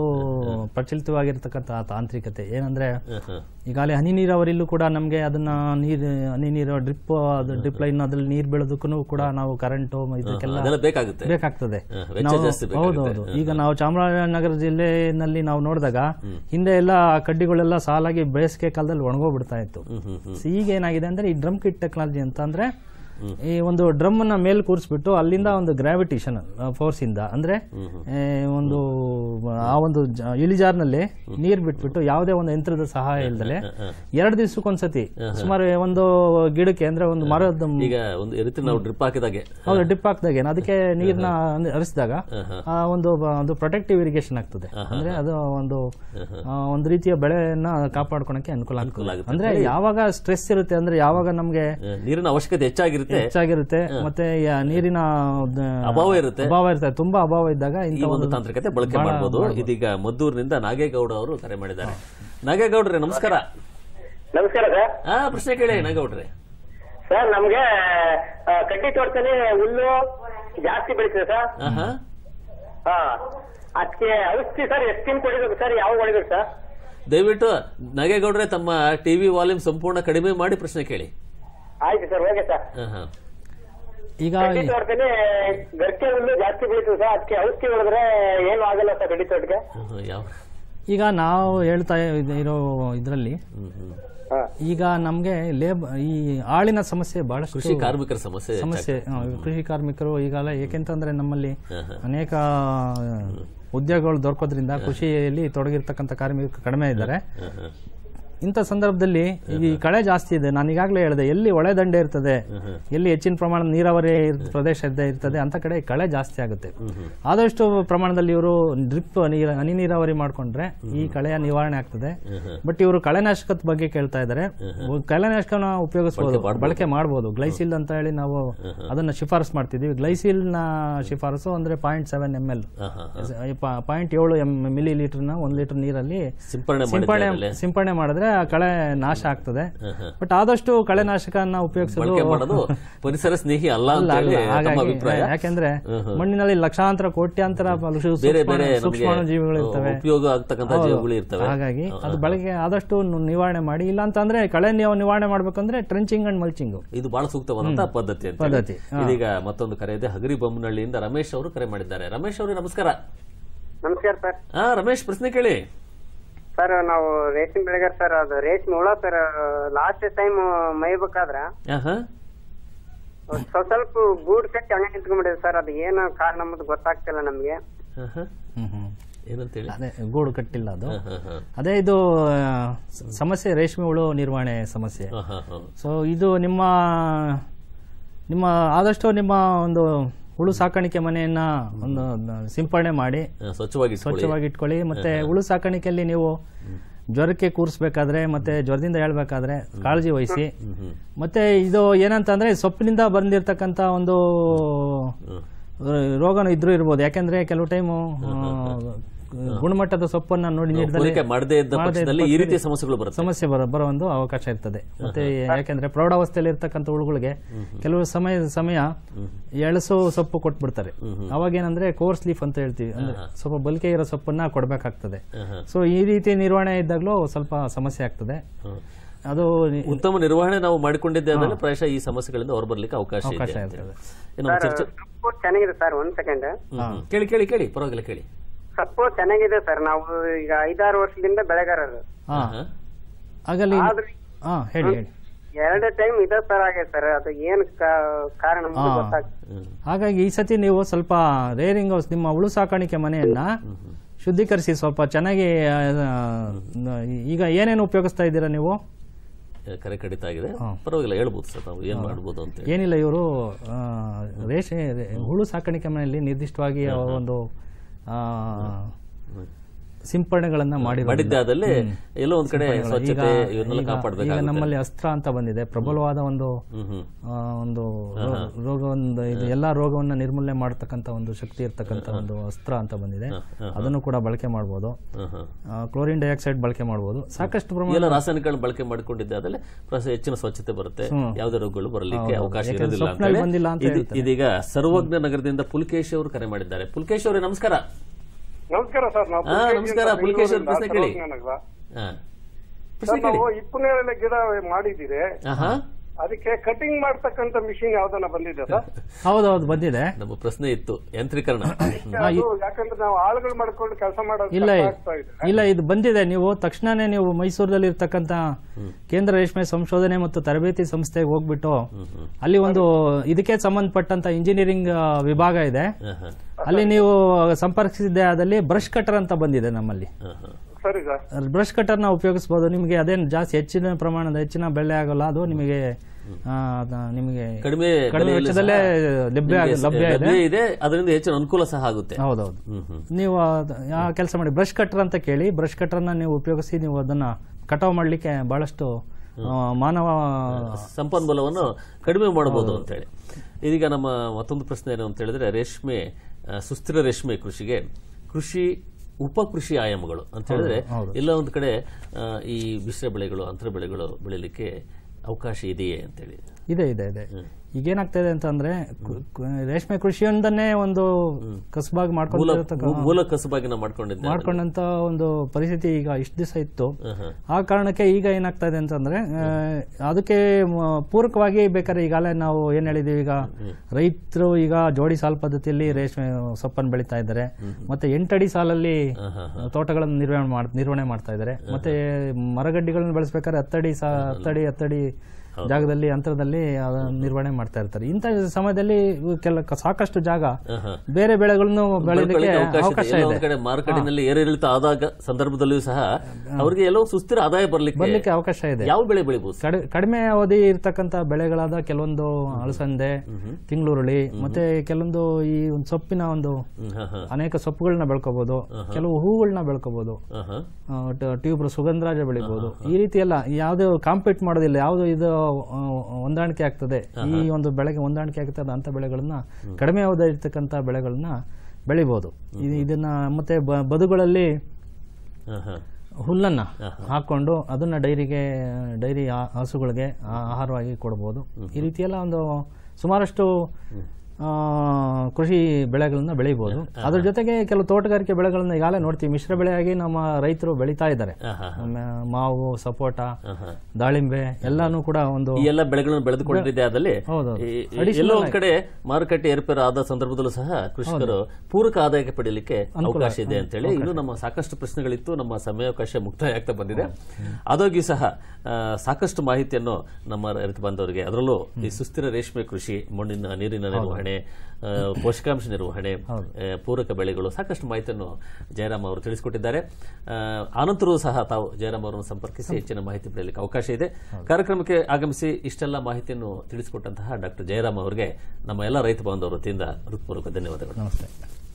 ಪ್ರಚಲಿತವಾಗಿರ್ತಕ್ಕಂಥ ತಾಂತ್ರಿಕತೆ ಏನಂದ್ರೆ ಈಗಾಗಲೇ ಹನಿ ನೀರಾವರಿಲ್ಲೂ ಕೂಡ ನಮಗೆ ಅದನ್ನ ನೀರು ಹನಿ ನೀರು ಡ್ರಿಪ್ ಅದು ಡ್ರಿಪ್ ಲೈನ್ ಅದ್ರಲ್ಲಿ ನೀರು ಬೀಳೋದಕ್ಕೂ ಕೂಡ ನಾವು ಕರೆಂಟು ಇದಕ್ಕೆಲ್ಲ ಅದೆಲ್ಲ ಬೇಕಾಗುತ್ತೆ ಬೇಕಾಗ್ತದೆ ಹ, ವೆಚ್ಚ ನಾವು- ಜಾಸ್ತಿ ಬೇಕಾಗುತ್ತೆ. ಹೌದೌದು ಈಗ ನಾವು ಚಾಮರಾಜನಗರ ಜಿಲ್ಲೆನಲ್ಲಿ ನಾವು ನೋಡಿದಾಗ ಹಿಂದೆ ಎಲ್ಲ ಕಡ್ಡಿಗಳೆಲ್ಲ ಸಾಲಾಗಿ ಬೇಸಿಗೆ ಕಾಲದಲ್ಲಿ ಒಣಗೋಗ್ಬಿಡ್ತಾ ಇತ್ತು ಸೊ ಈಗ ಏನಾಗಿದೆ ಅಂದ್ರೆ ಈ ಡ್ರಮ್ ಕಿಟ್ ಟೆಕ್ನಾಲಜಿ ಅಂತ ಅಂದ್ರೆ ಈ ಒಂದು ಡ್ರಮ್ ನ ಮೇಲ್ ಕೂರಿಸ್ಬಿಟ್ಟು ಅಲ್ಲಿಂದ ಒಂದು ಗ್ರಾವಿಟೇಷನ್ ಫೋರ್ಸ್ ಇಂದ ಅಂದ್ರೆ ಏ, ಒಂದು ಆ ಒಂದು ಜ- ಇಳಿಜಾರ್ನಲ್ಲಿ ನೀರ್ ಬಿಟ್ಬಿಟ್ಟು ಯಾವುದೇ ಒಂದು ಯಂತ್ರದ ಸಹಾಯ ಇಲ್ದಲೆ ಎರಡು ದಿವಸಕ್ಕೊಂದ್ಸತಿ ಸುಮಾರು ಒಂದು ಗಿಡಕ್ಕೆ ಅಂದ್ರೆ ಒಂದು ಮರದ ಈಗ ಒಂದು ಈ ರೀತಿ ನಾವು ಡ್ರಿಪ್ ಹಾಕಿದಾಗೆ ಹೌದು ಡಿಪ್ ಹಾಕಿದಾಗ ಏನು ಅದಕ್ಕೆ ನೀರ್ನ ಅಂದ್ರೆ ಹರಿಸಿದಾಗ ಆ ಒಂದು ಬ- ಒಂದು ಪ್ರೊಟೆಕ್ಟಿವ್ ಇರಿಗೇಷನ್ ಆಗ್ತದೆ ಅಂದ್ರೆ ಅದು ಒಂದು ಆ, ಒಂದು ರೀತಿಯ ಬೆಳೆಯನ್ನ ಕಾಪಾಡ್ಕೊಳಕ್ಕೆ ಅನುಕೂಲ ಆಗ್ತದೆ ಅಂದ್ರೆ ಯಾವಾಗ ಸ್ಟ್ರೆಸ್ ಇರುತ್ತೆ ಅಂದ್ರೆ ಯಾವಾಗ ನಮ್ಗೆ ಆ, ನೀರಿನ ಅವಶ್ಯಕತೆ ಹೆಚ್ಚಾಗಿರುತ್ತೆ ಹೆಚ್ಚಾಗಿರುತ್ತೆ ಮತ್ತೆ ಯಾ- ನೀರಿನ ದ- ಅಭಾವ ಇರುತ್ತೆ ಅಭಾವ ಇರುತ್ತೆ ತುಂಬಾ ಅಭಾವ ಇದ್ದಾಗ ಈ ಇಂಥ ಒಂದು ಒಂದು ತಾಂತ್ರಿಕತೆ ಬಳಕೆ ಮಾಡಬಹುದು ಇದೀಗ ಮದ್ದೂರಿನಿಂದ ನಾಗೇಗೌಡ ಅವರು ಕರೆ ಮಾಡಿದ್ದಾರೆ ನಾಗೇಗೌಡ್ರೆ ನಮಸ್ಕಾರ ನಮಸ್ಕಾರ ಸರ್ ಆ ಪ್ರಶ್ನೆ ಕೇಳಿ ನಾಗೇಗೌಡ್ರೆ ಸರ್ ನಮ್ಗೆ ಆ, ಕಡ್ಡಿ ತೋಟದಲ್ಲಿ ಹುಲ್ಲು ಜಾಸ್ತಿ ಬೆಳೀತದೆ ಸರ್ ಆಹಾ ಹಾ ಅದಕ್ಕೆ ಔಷಧಿ ಸರ್ ಎಷ್ಟು ದಿನ ಕೊಡಿಬೇಕು ಸರ್ ಯಾವ ಹೊಡಿಬೇಕು ಸರ್ ದಯವಿಟ್ಟು ನಾಗೇಗೌಡ್ರೆ ತಮ್ಮ ಟಿವಿ ವಾಲ್ಯೂಮ್ ಸಂಪೂರ್ಣ ಕಡಿಮೆ ಮಾಡಿ ಪ್ರಶ್ನೆ ಕೇಳಿ ಆಯ್ತು ಸರ್ ಓಕೆ ಸರ್ ಆಹಾ. ಈಗ ಕಡ್ಡಿ ತೋಟದಲ್ಲಿ ಗರ್ಕೆ ಹುಲ್ಲು ಜಾಸ್ತಿ ಬೆಳೀತದೆ ಸರ್ ಅದಕ್ಕೆ ಔಷಧಿ ಹೊಡೆದ್ರೆ ಏನು ಆಗಲ್ಲ ಸರ್ ಕಡ್ಡಿ ತೋಟಕ್ಕೆ ಆಹಾ, ಯಾವ ಈಗ ನಾವು ಹೇಳ್ತಾ ಇದ್- ಇರೋ ಇದರಲ್ಲಿ ಹ್ಮ್, ಹ್ಮ್. ಹಾ ಈಗ ನಮ್ಗೆ ಲೇಬ್ ಈ ಆಳಿನ ಸಮಸ್ಯೆ ಬಹಳಷ್ಟು ಕೃಷಿ ಕಾರ್ಮಿಕರ ಸಮಸ್ಯೆ ಸಮಸ್ಯೆ ಆ, ಕೃಷಿ ಕಾರ್ಮಿಕರು ಈಗಾಗಲೇ ಏಕೆಂತಂದ್ರೆ ನಮ್ಮಲ್ಲಿ ಅನೇಕ ಉದ್ಯೋಗಗಳು ದೊರಕೋದ್ರಿಂದ ಕೃಷಿಯಲ್ಲಿ ತೊಡಗಿರ್ತಕ್ಕಂಥ ಕಾರ್ಮಿಕರು ಕಡಿಮೆ ಇದ್ದಾರೆ ಇಂಥ ಸಂದರ್ಭದಲ್ಲಿ ಈ ಕಳೆ ಜಾಸ್ತಿ ಇದೆ ನಾನು ಈಗಾಗಲೇ ಹೇಳಿದೆ ಎಲ್ಲಿ ಒಳೆ ದಂಡೆ ಇರ್ತದೆ ಎಲ್ಲಿ ಹೆಚ್ಚಿನ ಪ್ರಮಾಣದ ನೀರಾವರಿ ಇರ್- ಪ್ರದೇಶ ಇದ್ದೇ ಇರ್ತದೆ ಅಂತ ಕಡೆ ಕಳೆ ಜಾಸ್ತಿ ಆಗುತ್ತೆ ಆದಷ್ಟು ಪ್ರಮಾಣದಲ್ಲಿ ಇವರು ಡ್ರಿಪ್ ನೀರ ಹನಿ ನೀರಾವರಿ ಮಾಡ್ಕೊಂಡ್ರೆ ಈ ಕಳೆಯ ನಿವಾರಣೆ ಆಗ್ತದೆ ಬಟ್ ಇವರು ಕಳೆನಾಶಕದ ಬಗ್ಗೆ ಕೇಳ್ತಾ ಇದ್ದಾರೆ ಕಳೆನಾಶಕನ ಉಪಯೋಗಿಸಬಹುದು ಬಳಕೆ ಮಾಡಬಹುದು ಗ್ಲೈಸಿಲ್ ಅಂತ ಹೇಳಿ ನಾವು ಅದನ್ನ ಶಿಫಾರಸ್ ಮಾಡ್ತಿದೀವಿ ಗ್ಲೈಸಿಲ್ ನ ಶಿಫಾರಸು ಅಂದ್ರೆ ಪಾಯಿಂಟ್ ಸೆವೆನ್ ಎಮ್ ಎಲ್ ಆಹಾ. ಪಾಯಿಂಟ್ ಏಳು ಎಂ ಮಿಲಿ ಲೀಟರ್ನ ಒಂದ್ ಲೀಟರ್ ನೀರಲ್ಲಿ ಸಿಂಪರಣೆ ಸಿಂಪಡಣೆ ಮಾಡಿದ್ರೆ ಸಿಂಪಡಣೆ ಮಾಡಿದ್ರೆ ಆ ಕಳೆ ನಾಶ ಆಗ್ತದೆ ಬಟ್ ಆದಷ್ಟು ಕಳೆನಾಶಕನ ಉಪಯೋಗಿಸೋದು ಬಳಕೆ ಮಾಡೋದು ಪರಿಸರ ಸ್ನೇಹಿ ಅಲ್ಲ ಅಂತ ಅಲ್ಲ, ಹೇಳಿ ಅಲ್ಲ. ತಮ್ಮ ಹಾಗಾಗಿ ಅಭಿಪ್ರಾಯ ಯಾಕೆಂದ್ರೆ ಮಣ್ಣಿನಲ್ಲಿ ಲಕ್ಷಾಂತರ ಕೋಟ್ಯಾಂತರ ಸೂಕ್ಷ್ಮ- ಬೇರೆ ಬೇರೆ ನಮಗೆ ಸೂಕ್ಷ್ಮಾಣು ಜೀವಿಗಳು ಇರ್ತವೆ ಉಪಯೋಗ ಆಗ್ತಕ್ಕಂಥ ಹೌದು. ಜೀವಿಗಳು ಇರ್ತವೆ ಹಾಗಾಗಿ ಅದು ಬಳಕೆ ಆದಷ್ಟು ನು- ನಿವಾರಣೆ ಮಾಡಿ ಇಲ್ಲ ಅಂತಂದ್ರೆ ಕಳೆ ನೀವು ನಿವಾರಣೆ ಮಾಡ್ಬೇಕಂದ್ರೆ ಟ್ರೆಂಚಿಂಗ್ ಅಂಡ್ ಮಲ್ಚಿಂಗ್ ಇದು ಬಹಳ ಸೂಕ್ತವಾದಂತಹ ಪದ್ಧತಿ ಅಂತ ಹೇಳಿ. ಪದ್ಧತಿ, ಹಾ. ಇದೀಗ ಮತ್ತೊಂದು ಕರೆ ಇದೆ ಹಗರಿ ಬೊಮ್ಮನಹಳ್ಳಿಯಿಂದ ರಮೇಶ್ ಅವರು ಕರೆ ಮಾಡಿದ್ದಾರೆ ರಮೇಶ್ ಅವರು ನಮಸ್ಕಾರ ನಮಸ್ಕಾರ ಸರ್ ಹಾ ರಮೇಶ್ ಪ್ರಶ್ನೆ ಕೇಳಿ ಸರ್ ನಾವು ರೇಷ್ಮೆ ಬೆಳೆಗಾರ ಸರ್ ಅದು ರೇಷ್ಮೆ ಹುಳ ಸರ್ ಲಾಸ್ಟ್ ಟೈಮ್ ಮೈಬೇಕಾದ್ರ ಆಹಾ ಸ್ವಲ್ಪ ಸ್ವಲ್ಪ ಗೂಡ್ ಕಟ್ಟಿ ಹಂಗೆ ನಿಂತ್ಕೊಂಡ್ಬಿಟ್ಟಿದೆ ಸರ್ ಅದು ಏನು ಕಾರಣ ಅಂತ ಗೊತ್ತಾಗ್ತಿಲ್ಲ ನಮ್ಗೆ ಆಹಾ. ಏನಂತೇಳಿ ಅದೇ ಗೂಡು ಕಟ್ಟಿಲ್ಲ ಅದು ಹಾ, ಹಾ. ಅದೇ ಇದು ಆ, ಸ- ಸಮಸ್ಯೆ ರೇಷ್ಮೆ ಹುಳು ನಿರ್ವಹಣೆ ಸಮಸ್ಯೆ ಹಾ, ಹಾ, ಹಾ. ಸೊ ಇದು ನಿಮ್ಮ ನಿಮ್ಮ ಆದಷ್ಟು ನಿಮ್ಮ ಒಂದು ಹುಳು ಸಾಕಾಣಿಕೆ ಮನೆಯನ್ನ ಒಂದು ಸಿಂಪರಣೆ ಮಾಡಿ ಆ, ಸ್ವಚ್ಛವಾಗಿ ಇಟ್ಕೊಳ್ಳಿ. ಸ್ವಚ್ಛವಾಗಿ ಇಟ್ಕೊಳ್ಳಿ ಮತ್ತೆ ಹುಳು ಸಾಕಾಣಿಕೆಯಲ್ಲಿ ನೀವು ಜ್ವರಕ್ಕೆ ಕೂರಿಸ್ಬೇಕಾದ್ರೆ ಮತ್ತೆ ಜ್ವರದಿಂದ ಹೇಳ್ಬೇಕಾದ್ರೆ ಕಾಳಜಿ ವಹಿಸಿ ಮತ್ತೆ ಇದು ಏನಂತಂದ್ರೆ ಸೊಪ್ಪಿನಿಂದ ಬಂದಿರತಕ್ಕಂತ ಒಂದು ರೋಗನು ಇದ್ರೂ ಇರ್ಬೋದು ಯಾಕಂದ್ರೆ ಕೆಲವು ಟೈಮು ಗುಣಮಟ್ಟದ ಸೊಪ್ಪನ್ನ ನೋಡಿ ನೀಡಿದಲ್ಲಿ ಪೂರೈಕೆ ಮಾಡದೇ ಇದ್ದ ಮಾಡದೇ ಇದ್ದ ಪಕ್ಷದಲ್ಲಿ ಈ ರೀತಿಯ ಪಕ್ಷದಲ್ಲಿ ಸಮಸ್ಯೆಗಳು ಬರುತ್ತೆ ಸಮಸ್ಯೆ ಬರೋ ಬರೋ ಒಂದು ಅವಕಾಶ ಇರ್ತದೆ ಮತ್ತೆ ಯಾಕಂದ್ರೆ ಪ್ರೌಢಾವಸ್ಥೆಯಲ್ಲಿ ಇರ್ತಕ್ಕಂಥ ಹುಳುಗಳಿಗೆ ಕೆಲವು ಸಮಯ ಸಮಯ ಎಳಸು ಸೊಪ್ಪು ಕೊಟ್ಬಿಡ್ತಾರೆ ಅವಾಗ ಏನಂದ್ರೆ ಕೋರ್ಸ್ ಲೀಫ್ ಅಂತ ಹೇಳ್ತೀವಿ ಅಂದ್ರೆ ಸ್ವಲ್ಪ ಬಲ್ಕೆ ಇರೋ ಸೊಪ್ಪನ್ನ ಕೊಡ್ಬೇಕಾಗ್ತದೆ ಸೊ ಈ ರೀತಿ ನಿರ್ವಹಣೆ ಇದ್ದಾಗಲೂ ಸ್ವಲ್ಪ ಸಮಸ್ಯೆ ಆಗ್ತದೆ ಅದು ನಿ- ಉತ್ತಮ ನಿರ್ವಹಣೆ ನಾವು ಮಾಡಿಕೊಂಡಿದ್ದೆ ಆದ್ರೆ ಪ್ರಾಯಶಃ ಈ ಸಮಸ್ಯೆಗಳಿಂದ ಹೊರಬರ್ಲಿಕ್ಕೆ ಅವಕಾಶ ಇದೆ ಅವಕಾಶ ಅಂತ ಹೇಳಿ. ಇರ್ತದೆ. ಇನ್ನು ನಮ್ಮ ಚರ್ಚೆ ಸೊಪ್ಪು ಚೆನ್ನಾಗಿದೆ ಸರ್ ಒಂದ್ ಸೆಕೆಂಡ್ ಹ್ಮ್. ಕೇಳಿ ಕೇಳಿ ಕೇಳಿ ಪರವಾಗಿಲ್ಲ ಕೇಳಿ ಸೊಪ್ಪು ಚೆನ್ನಾಗಿದೆ ಸರ್ ನಾವು ಈಗ ಐದಾರು ವರ್ಷದಿಂದ ಬೆಳೆಗಾರರು ಹಾ ಆಗಲಿ ಆದ್ರೆ ಹಾ ಹೇಳಿ ಹೇಳಿ ಎರಡು ಟೈಮ್ ಇದೇ ತರ ಆಗಿದೆ ಸರ್ ಅದು ಏನ್ ಕಾ- ಕಾರಣ ಅಂತ ಹಾ. ಗೊತ್ತಾಗ್ತದೆ ಹಾಗಾಗಿ ಈ ಸತಿ ನೀವು ಸ್ವಲ್ಪ ರೇರಿಂಗ್ ಹೌಸ್ ನಿಮ್ಮ ಹುಳು ಸಾಕಾಣಿಕೆ ಮನೆಯನ್ನ ಶುದ್ಧೀಕರಿಸಿ ಸ್ವಲ್ಪ ಚೆನ್ನಾಗಿ ಆ, ಆ, ಈಗ ಏನೇನು ಉಪಯೋಗಿಸ್ತಾ ಇದ್ದೀರಾ ನೀವು ಕರೆ ಕಡಿತ ಆಗಿದೆ ಪರವಾಗಿಲ್ಲ ಹೇಳ್ಬೋದು ಸರ್ ನಾವು ಏನ್ ಮಾಡ್ಬೋದು ಅಂತ ಹೇಳಿ ಏನಿಲ್ಲ ಇವರು ರೇಷೆ ಹುಳು ಸಾಕಾಣಿಕೆ ಮನೆಯಲ್ಲಿ ನಿರ್ದಿಷ್ಟವಾಗಿ ಒಂದು ಆ, ಸಿಂಪರಣೆಗಳನ್ನ ಮಾಡಿ ಮಾಡಿದ್ದೆ ಆದಲ್ಲಿ ಎಲ್ಲೋ ಒಂದ್ ಕಡೆ ಸ್ವಚ್ಛತೆ ಇವನ್ನೆಲ್ಲ ಈಗ ಕಾಪಾಡಬೇಕಾಗುತ್ತೆ ನಮ್ಮಲ್ಲಿ ಅಸ್ತ್ರ ಅಂತ ಬಂದಿದೆ ಪ್ರಬಲವಾದ ಒಂದು ಹ್ಮ್ ಹ್ಮ್ ಆ, ಒಂದು ರೋ- ರೋಗ ಒಂದು ಇದು ಎಲ್ಲಾ ರೋಗವನ್ನ ನಿರ್ಮೂಲನೆ ಮಾಡತಕ್ಕಂತ ಒಂದು ಶಕ್ತಿ ಇರ್ತಕ್ಕಂತ ಒಂದು ಅಸ್ತ್ರ ಅಂತ ಬಂದಿದೆ ಅದನ್ನು ಕೂಡ ಬಳಕೆ ಮಾಡಬಹುದು ಹ್ಮ್ ಹ್ಮ್ ಕ್ಲೋರಿನ್ ಡೈಆಕ್ಸೈಡ್ ಬಳಕೆ ಮಾಡಬಹುದು ಸಾಕಷ್ಟು ಪ್ರಮಾಣ ಎಲ್ಲ ರಾಸಾಯನಿಕಗಳನ್ನ ಬಳಕೆ ಮಾಡಿಕೊಂಡಿದ್ದೆ ಆದ್ರೆ ಪ್ಲಸ್ ಹೆಚ್ಚಿನ ಸ್ವಚ್ಛತೆ ಬರುತ್ತೆ ಯಾವುದೇ ರೋಗಗಳು ಬರಲಿಕ್ಕೆ ಅವಕಾಶ ಯಾಕಂದ್ರೆ ಇರೋದಿಲ್ಲ ಅಂತ ಸ್ವಪ್ನಲ್ಲಿ ಹೇಳಿ. ಬಂದಿಲ್ಲ ಅಂತ ಇದು- ಹೇಳ್ತಾರೆ. ಇದೀಗ ಸರ್ವಜ್ಞ ನಗರದಿಂದ ಪುಲ್ಕೇಶ್ ಅವರು ಕರೆ ಮಾಡಿದ್ದಾರೆ ಪುಲ್ಕೇಶ್ ಅವರೇ ನಮಸ್ಕಾರ ನಮಸ್ಕಾರ ಸರ್ ನಾವು ಹಾ ನಮಸ್ಕಾರ ಪುಲ್ಕೇಶ್ ಅವ್ರ ಪ್ರಶ್ನೆ ಕೇಳಿ ಹಾ ಪ್ರಶ್ನೆ ಕೇಳಿ ನಾವು ಇಪ್ಪನೇಳೆ ಗಿಡ ಮಾಡಿದ್ದೀರಿ ಆಹಾ ಅದಕ್ಕೆ ಕಟಿಂಗ್ ಮಾಡ್ತಕ್ಕಂತ ಮಿಷಿನ್ ಯಾವ್ದನ್ನ ಬಂದಿದೆ ಸರ್ ಹೌದೌದು ಬಂದಿದೆ ನಮ್ಮ ಪ್ರಶ್ನೆ ಇತ್ತು ಯಂತ್ರೀಕರಣ ಅದು ಯಾಕಂದ್ರೆ ನಾವು ಆಳುಗಳು ಮಾಡ್ಕೊಂಡು ಕೆಲಸ ಮಾಡೋದು ಇಲ್ಲ ಕಷ್ಟ ಆಗ್ತಾ ಇದೆ ಇಲ್ಲ ಇದು ಬಂದಿದೆ ನೀವು ತಕ್ಷಣನೇ ನೀವು ಮೈಸೂರಲ್ಲಿ ಇರ್ತಕ್ಕಂತ ಕೇಂದ್ರ ರೇಷ್ಮೆ ಸಂಶೋಧನೆ ಮತ್ತು ತರಬೇತಿ ಸಂಸ್ಥೆಗೆ ಹೋಗ್ಬಿಟ್ಟು ಅಲ್ಲಿ ಒಂದು ಇದಕ್ಕೆ ಸಂಬಂಧಪಟ್ಟಂತ ಇಂಜಿನಿಯರಿಂಗ್ ಆ, ವಿಭಾಗ ಇದೆ ಆಹಾ, ಅಲ್ಲಿ ನೀವು ಸಂಪರ್ಕಿಸಿದ್ದೆ ಆದಲ್ಲಿ ಬ್ರಷ್ ಕಟರ್ ಅಂತ ಬಂದಿದೆ ನಮ್ಮಲ್ಲಿ ಆಹಾ. ಸರಿ ಸರ್ ಬ್ರಷ್ ಕಟರ್ನ ಉಪಯೋಗಿಸಬಹುದು ನಿಮಗೆ ಅದೇನು ಜಾಸ್ತಿ ಹೆಚ್ಚಿನ ಪ್ರಮಾಣದ ಹೆಚ್ಚಿನ ಬೆಳೆ ಆಗಲ್ಲ ಅದು ನಿಮಗೆ ಆ, ಅದ- ನಿಮಗೆ ಕಡಿಮೆ ಕಡಿಮೆ ಬೆಲೆಯಲ್ಲಿ ವೆಚ್ಚದಲ್ಲೇ ಸಹ ಲಭ್ಯ ಆಗ- ನಿಮ್ಗೆ ಲಭ್ಯ ಇದೆ ಲಭ್ಯ ಇದೆ ಅದರಿಂದ ಹೆಚ್ಚಿನ ಅನುಕೂಲ ಸಹ ಆಗುತ್ತೆ ಹೌದೌದು ಹ್ಮ್ ಹ್ಮ್ ನೀವು ಆ ಕೆಲಸ ಮಾಡಿ ಬ್ರಷ್ ಕಟರ್ ಅಂತ ಕೇಳಿ ಬ್ರಷ್ ಕಟರ್ನ ನೀವು ಉಪಯೋಗಿಸಿ ನೀವು ಅದನ್ನ ಕಟಾವ್ ಮಾಡ್ಲಿಕ್ಕೆ ಬಹಳಷ್ಟು ಆ, ಮಾನವ ಸಂಪನ್ಮೂಲವನ್ನು ಕಡಿಮೆ ಮಾಡಬಹುದು ಅಂತ ಹೇಳಿ ಇದೀಗ ನಮ್ಮ ಮತ್ತೊಂದು ಪ್ರಶ್ನೆ ಏನು ಅಂತ ಹೇಳಿದ್ರೆ ರೇಷ್ಮೆ ಆ, ಸುಸ್ಥಿರ ರೇಷ್ಮೆ ಕೃಷಿಗೆ ಕೃಷಿ ಉಪಕೃಷಿ ಆಯಾಮಗಳು ಅಂತ ಹೇಳಿದ್ರೆ ಎಲ್ಲ ಒಂದು ಕಡೆ ಆ, ಈ ಮಿಶ್ರ ಬೆಳೆಗಳು ಅಂತರ ಬೆಳೆಗಳು ಬೆಳಿಲಿಕ್ಕೆ ಅವಕಾಶ ಇದೆಯೇ ಅಂತೇಳಿ ಇದೆ ಇದೆ ಇದೆ ಈಗೇನಾಗ್ತಾ ಇದೆ ಅಂತಂದ್ರೆ ಕು- ಕು- ರೇಷ್ಮೆ ಕೃಷಿಯೊಂದನ್ನೇ ಒಂದು ಕಸಬಾಗಿ ಮೂಲ ಮಾಡ್ಕೊಂಡು ಮೂ- ಮೂಲ ಕಸಬಾಗಿ ನಾವು ಮಾಡ್ಕೊಂಡಿದ್ದೆ ಮಾಡ್ಕೊಂಡಂತ ಒಂದು ಪರಿಸ್ಥಿತಿ ಈಗ ಇಷ್ಟು ದಿವಸ ಇತ್ತು ಆಹಾ. ಆ ಕಾರಣಕ್ಕೆ ಈಗ ಏನಾಗ್ತಾ ಇದೆ ಅಂತಂದ್ರೆ ಆ, ಅದಕ್ಕೆ ಮ- ಪೂರಕವಾಗಿ ಬೇಕಾದ್ರೆ ಈಗಾಗಲೇ ನಾವು ಏನ್ ಹೇಳಿದೀವಿ ಈಗ ರೈತರು ಈಗ ಜೋಡಿ ಸಾಲ್ ಪದ್ಧತಿಯಲ್ಲಿ ರೇಷ್ಮೆ ಸೊಪ್ಪನ್ನು ಬೆಳೀತಾ ಇದ್ದಾರೆ ಮತ್ತೆ ಎಂಟಡಿ ಸಾಲಲ್ಲಿ ತೋಟಗಳನ್ನು ನಿರ್ವಹಣೆ ಮಾಡ್ ನಿರ್ವಹಣೆ ಮಾಡ್ತಾ ಇದ್ದಾರೆ ಮತ್ತೆ ಮರಗಡ್ಡಿಗಳನ್ನ ಬೆಳೆಸ್ಬೇಕಾದ್ರೆ ಹತ್ತಡಿ ಸಾ ಹತ್ತಡಿ ಹತ್ತಡಿ ಜಾಗದಲ್ಲಿ ಅಂತರದಲ್ಲಿ ಅದನ್ನ ನಿರ್ವಹಣೆ ಮಾಡ್ತಾ ಇರ್ತಾರೆ ಇಂಥ ಸಮಯದಲ್ಲಿ ಇವು ಕೆಲ ಸಾಕಷ್ಟು ಜಾಗ ಆಹಾ. ಬೇರೆ ಬೆಳೆಗಳನ್ನು ಬೆಳೆಯೋದಕ್ಕೆ ಬೆಳ್ಕೊಳ್ಳಿಕ್ಕೆ ಅವಕಾಶ ಅವಕಾಶ ಇದೆ. ಎಲ್ಲೋ ಇದೆ ಒಂದ್ ಕಡೆ ಮಾರುಕಟ್ಟೆನಲ್ಲಿ ಏರಿಳಿತ ಆದಾಗ ಸಂದರ್ಭದಲ್ಲಿಯೂ ಸಹ ಅವರಿಗೆ ಎಲ್ಲೋ ಸುಸ್ಥಿರ ಆದಾಯ ಬರ್ಲಿಕ್ಕೆ ಬರ್ಲಿಕ್ಕೆ ಅವಕಾಶ ಇದೆ ಯಾವ ಬೆಳೆ ಬೆಳಿಬಹುದು ಕಡಿ- ಕಡಿಮೆ ಅವಧಿ ಇರ್ತಕ್ಕಂತ ಬೆಳೆಗಳಾದ ಕೆಲವೊಂದು ಅಳಸಂದೆ ತಿಂಗಳೂರುಳಿ ಮತ್ತೆ ಕೆಲವೊಂದು ಈ ಒಂದು ಸೊಪ್ಪಿನ ಒಂದು ಅನೇಕ ಸೊಪ್ಪುಗಳನ್ನ ಬೆಳ್ಕೋಬಹುದು ಕೆಲವು ಹೂಗಳನ್ನ ಬೆಳ್ಕೋಬಹುದು ಟ್ಯೂಬ್ ಸುಗಂಧರಾಜ ಬೆಳಿಬಹುದು ಈ ರೀತಿ ಎಲ್ಲ ಯಾವ್ದು ಕಾಂಪೀಟ್ ಮಾಡೋದಿಲ್ಲ ಯಾವ್ದು ಇದು ಆ, ಹೊಂದಾಣಿಕೆ ಆಗ್ತದೆ ಈ ಒಂದು ಬೆಳೆಗೆ ಹೊಂದಾಣಿಕೆ ಆಗ್ತದೆ ಅಂತ ಬೆಳೆಗಳನ್ನ ಕಡಿಮೆ ಅವಧಿ ಇರ್ತಕ್ಕಂತ ಬೆಳೆಗಳನ್ನ ಬೆಳಿಬಹುದು ಇದು- ಇದನ್ನ ಮತ್ತೆ ಬ- ಬದುಗಳಲ್ಲಿ ಹುಲ್ಲನ್ನ ಹಾಕೊಂಡು ಅದನ್ನ ಡೈರಿಗೆ ಡೈರಿ ಆ- ಹಸುಗಳಿಗೆ ಆ- ಆಹಾರವಾಗಿ ಕೊಡಬಹುದು ಈ ರೀತಿಯೆಲ್ಲ ಒಂದು ಸುಮಾರಷ್ಟು ಆ, ಕೃಷಿ ಬೆಳೆಗಳನ್ನ ಬೆಳಿಬಹುದು ಅದ್ರ ಜೊತೆಗೆ ಕೆಲವು ತೋಟಗಾರಿಕೆ ಬೆಳೆಗಳನ್ನ ಈಗಾಗಲೇ ನೋಡ್ತೀವಿ ಮಿಶ್ರ ಬೆಳೆಯಾಗಿ ನಮ್ಮ ರೈತರು ಬೆಳೀತಾ ಇದ್ದಾರೆ ಮ- ಮಾವು ಸಪೋಟ ದಾಳಿಂಬೆ ಎಲ್ಲಾನು ಕೂಡ ಒಂದು ಈ ಎಲ್ಲ ಬೆಳೆಗಳನ್ನು ಬೆಳೆದುಕೊಂಡಿದ್ದೆ ಆದಲ್ಲಿ ಹೌದು. ಈ- ಈ- Additional ಎಲ್ಲೋ ಒಂದ್ ಕಡೆ ಮಾರುಕಟ್ಟೆ ಏರ್ಪೇರು ಆದ ಸಂದರ್ಭದಲ್ಲೂ ಸಹ ಕೃಷಿಕರು ಪೂರಕ ಆದಾಯಕ್ಕೆ ಪಡೆಯಲಿಕ್ಕೆ ಅವಕಾಶ ಇದೆ ಅಂತ ಹೇಳಿ ಇನ್ನು ನಮ್ಮ ಸಾಕಷ್ಟು ಪ್ರಶ್ನೆಗಳಿತ್ತು ನಮ್ಮ ಸಮಯಾವಕಾಶ ಮುಕ್ತಾಯ ಆಗ್ತಾ ಬಂದಿದೆ ಆದಾಗ್ಯೂ ಸಹ ಆ, ಸಾಕಷ್ಟು ಮಾಹಿತಿಯನ್ನು ನಮ್ಮ ರೈತ ಬಾಂಧವರಿಗೆ ಅದರಲ್ಲೂ ಈ ಸುಸ್ಥಿರ ರೇಷ್ಮೆ ಕೃಷಿ ಮಣ್ಣಿನ ನೀರಿನ ನಿರ್ವಹಣೆ ನಿರ್ವಹಣೆ ಆ, ಪೋಷಕಾಂಶ ನಿರ್ವಹಣೆ ಆ, ಪೂರಕ ಬೆಳೆಗಳು ಸಾಕಷ್ಟು ಮಾಹಿತಿಯನ್ನು ಜಯರಾಮ್ ಅವರು ತಿಳಿಸಿಕೊಟ್ಟಿದ್ದಾರೆ ಆ, ಆನಂತರೂ ಸಹ ತಾವು ಜಯರಾಮ್ ಅವರನ್ನು ಸಂಪರ್ಕಿಸಿ ಹೆಚ್ಚಿನ ಮಾಹಿತಿ ಪಡೆಯಲಿಕ್ಕೆ ಅವಕಾಶ ಇದೆ ಕಾರ್ಯಕ್ರಮಕ್ಕೆ ಆಗಮಿಸಿ ಇಷ್ಟೆಲ್ಲ ಮಾಹಿತಿಯನ್ನು ತಿಳಿಸಿಕೊಟ್ಟಂತಹ ಡಾಕ್ಟರ್ ಜಯರಾಮ್ ಅವರಿಗೆ ನಮ್ಮ ಎಲ್ಲ ರೈತ ಬಾಂಧವರ ವತಿಯಿಂದ ಹೃತ್ಪೂರ್ವಕ ಧನ್ಯವಾದಗಳು ನಮಸ್ತೆ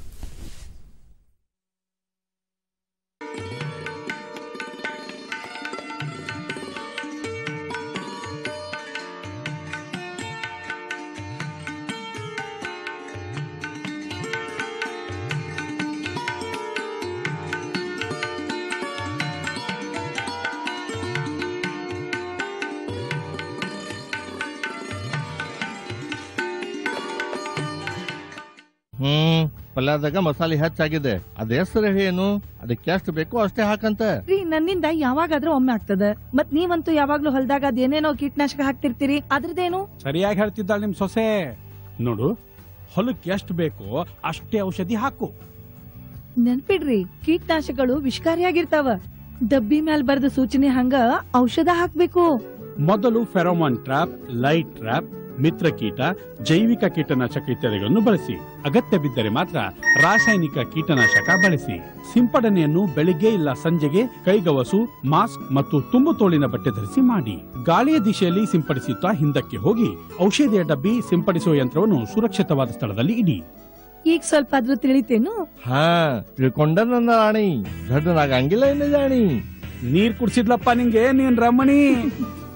ಹ್ಮ್ ಪಲ್ಯದಾಗ ಮಸಾಲೆ ಹೆಚ್ಚಾಗಿದೆ ಅದ ಹೆಸರು ಏನು ಅದಕ್ಕೆ ಎಷ್ಟು ಬೇಕೋ ಅಷ್ಟೇ ಹಾಕಂತ ರೀ ನನ್ನಿಂದ ಯಾವಾಗಾದ್ರೂ ಒಮ್ಮೆ ಆಗ್ತದ ಮತ್ ನೀವಂತೂ ಯಾವಾಗ್ಲೂ ಹೊಲ್ದಾಗ ಅದೇನೇನೋ ಕೀಟನಾಶಕ ಹಾಕ್ತಿರ್ತೀರಿ ಅದ್ರದ್ದೇನು ಸರಿಯಾಗಿ ಹೇಳ್ತಿದ್ದಾಳೆ ನಿಮ್ ಸೊಸೆ ನೋಡು ಹೊಲಕ್ಕೆ ಎಷ್ಟು ಬೇಕೋ ಅಷ್ಟೇ ಔಷಧಿ ಹಾಕು ನೆನ್ಪಿಡ್ರಿ ಕೀಟನಾಶಕಗಳು ವಿಷಕಾರಿಯಾಗಿರ್ತಾವ ಡಬ್ಬಿ ಮ್ಯಾಲ್ ಬರ್ದ ಸೂಚನೆ ಹಂಗ ಔಷಧ ಹಾಕ್ಬೇಕು ಮೊದಲು ಫೆರೋಮಾನ್ ಟ್ರಾಪ್ ಲೈಟ್ ಟ್ರಾಪ್ ಮಿತ್ರಕೀಟ ಜೈವಿಕ ಕೀಟನಾಶಕ ಇತ್ಯಾದಿಗಳನ್ನು ಬಳಸಿ ಅಗತ್ಯ ಬಿದ್ದರೆ ಮಾತ್ರ ರಾಸಾಯನಿಕ ಕೀಟನಾಶಕ ಬಳಸಿ ಸಿಂಪಡಣೆಯನ್ನು ಬೆಳಿಗ್ಗೆ ಇಲ್ಲ ಸಂಜೆಗೆ ಕೈಗವಸು ಮಾಸ್ಕ್ ಮತ್ತು ತುಂಬು ತೋಳಿನ ಬಟ್ಟೆ ಧರಿಸಿ ಮಾಡಿ ಗಾಳಿಯ ದಿಶೆಯಲ್ಲಿ ಸಿಂಪಡಿಸುತ್ತಾ ಹಿಂದಕ್ಕೆ ಹೋಗಿ ಔಷಧಿಯ ಡಬ್ಬಿ ಸಿಂಪಡಿಸುವ ಯಂತ್ರವನ್ನು ಸುರಕ್ಷಿತವಾದ ಸ್ಥಳದಲ್ಲಿ ಇಡಿ ಈಗ ಸ್ವಲ್ಪ ಆದ್ರೂ ತಿಳಿತೇನು ಹಾ ತಿಳ್ಕೊಂಡ ನನ್ನ ರಾಣಿ ದೊಡ್ಡನಾಗಂಗಿಲ್ಲ ಇನ್ನು ಜಾಣಿ ನೀರ್ ಕುಡ್ಸಿದ್ಲಪ್ಪ ನಿಂಗೆ ನೀನ್ ರಮಣಿ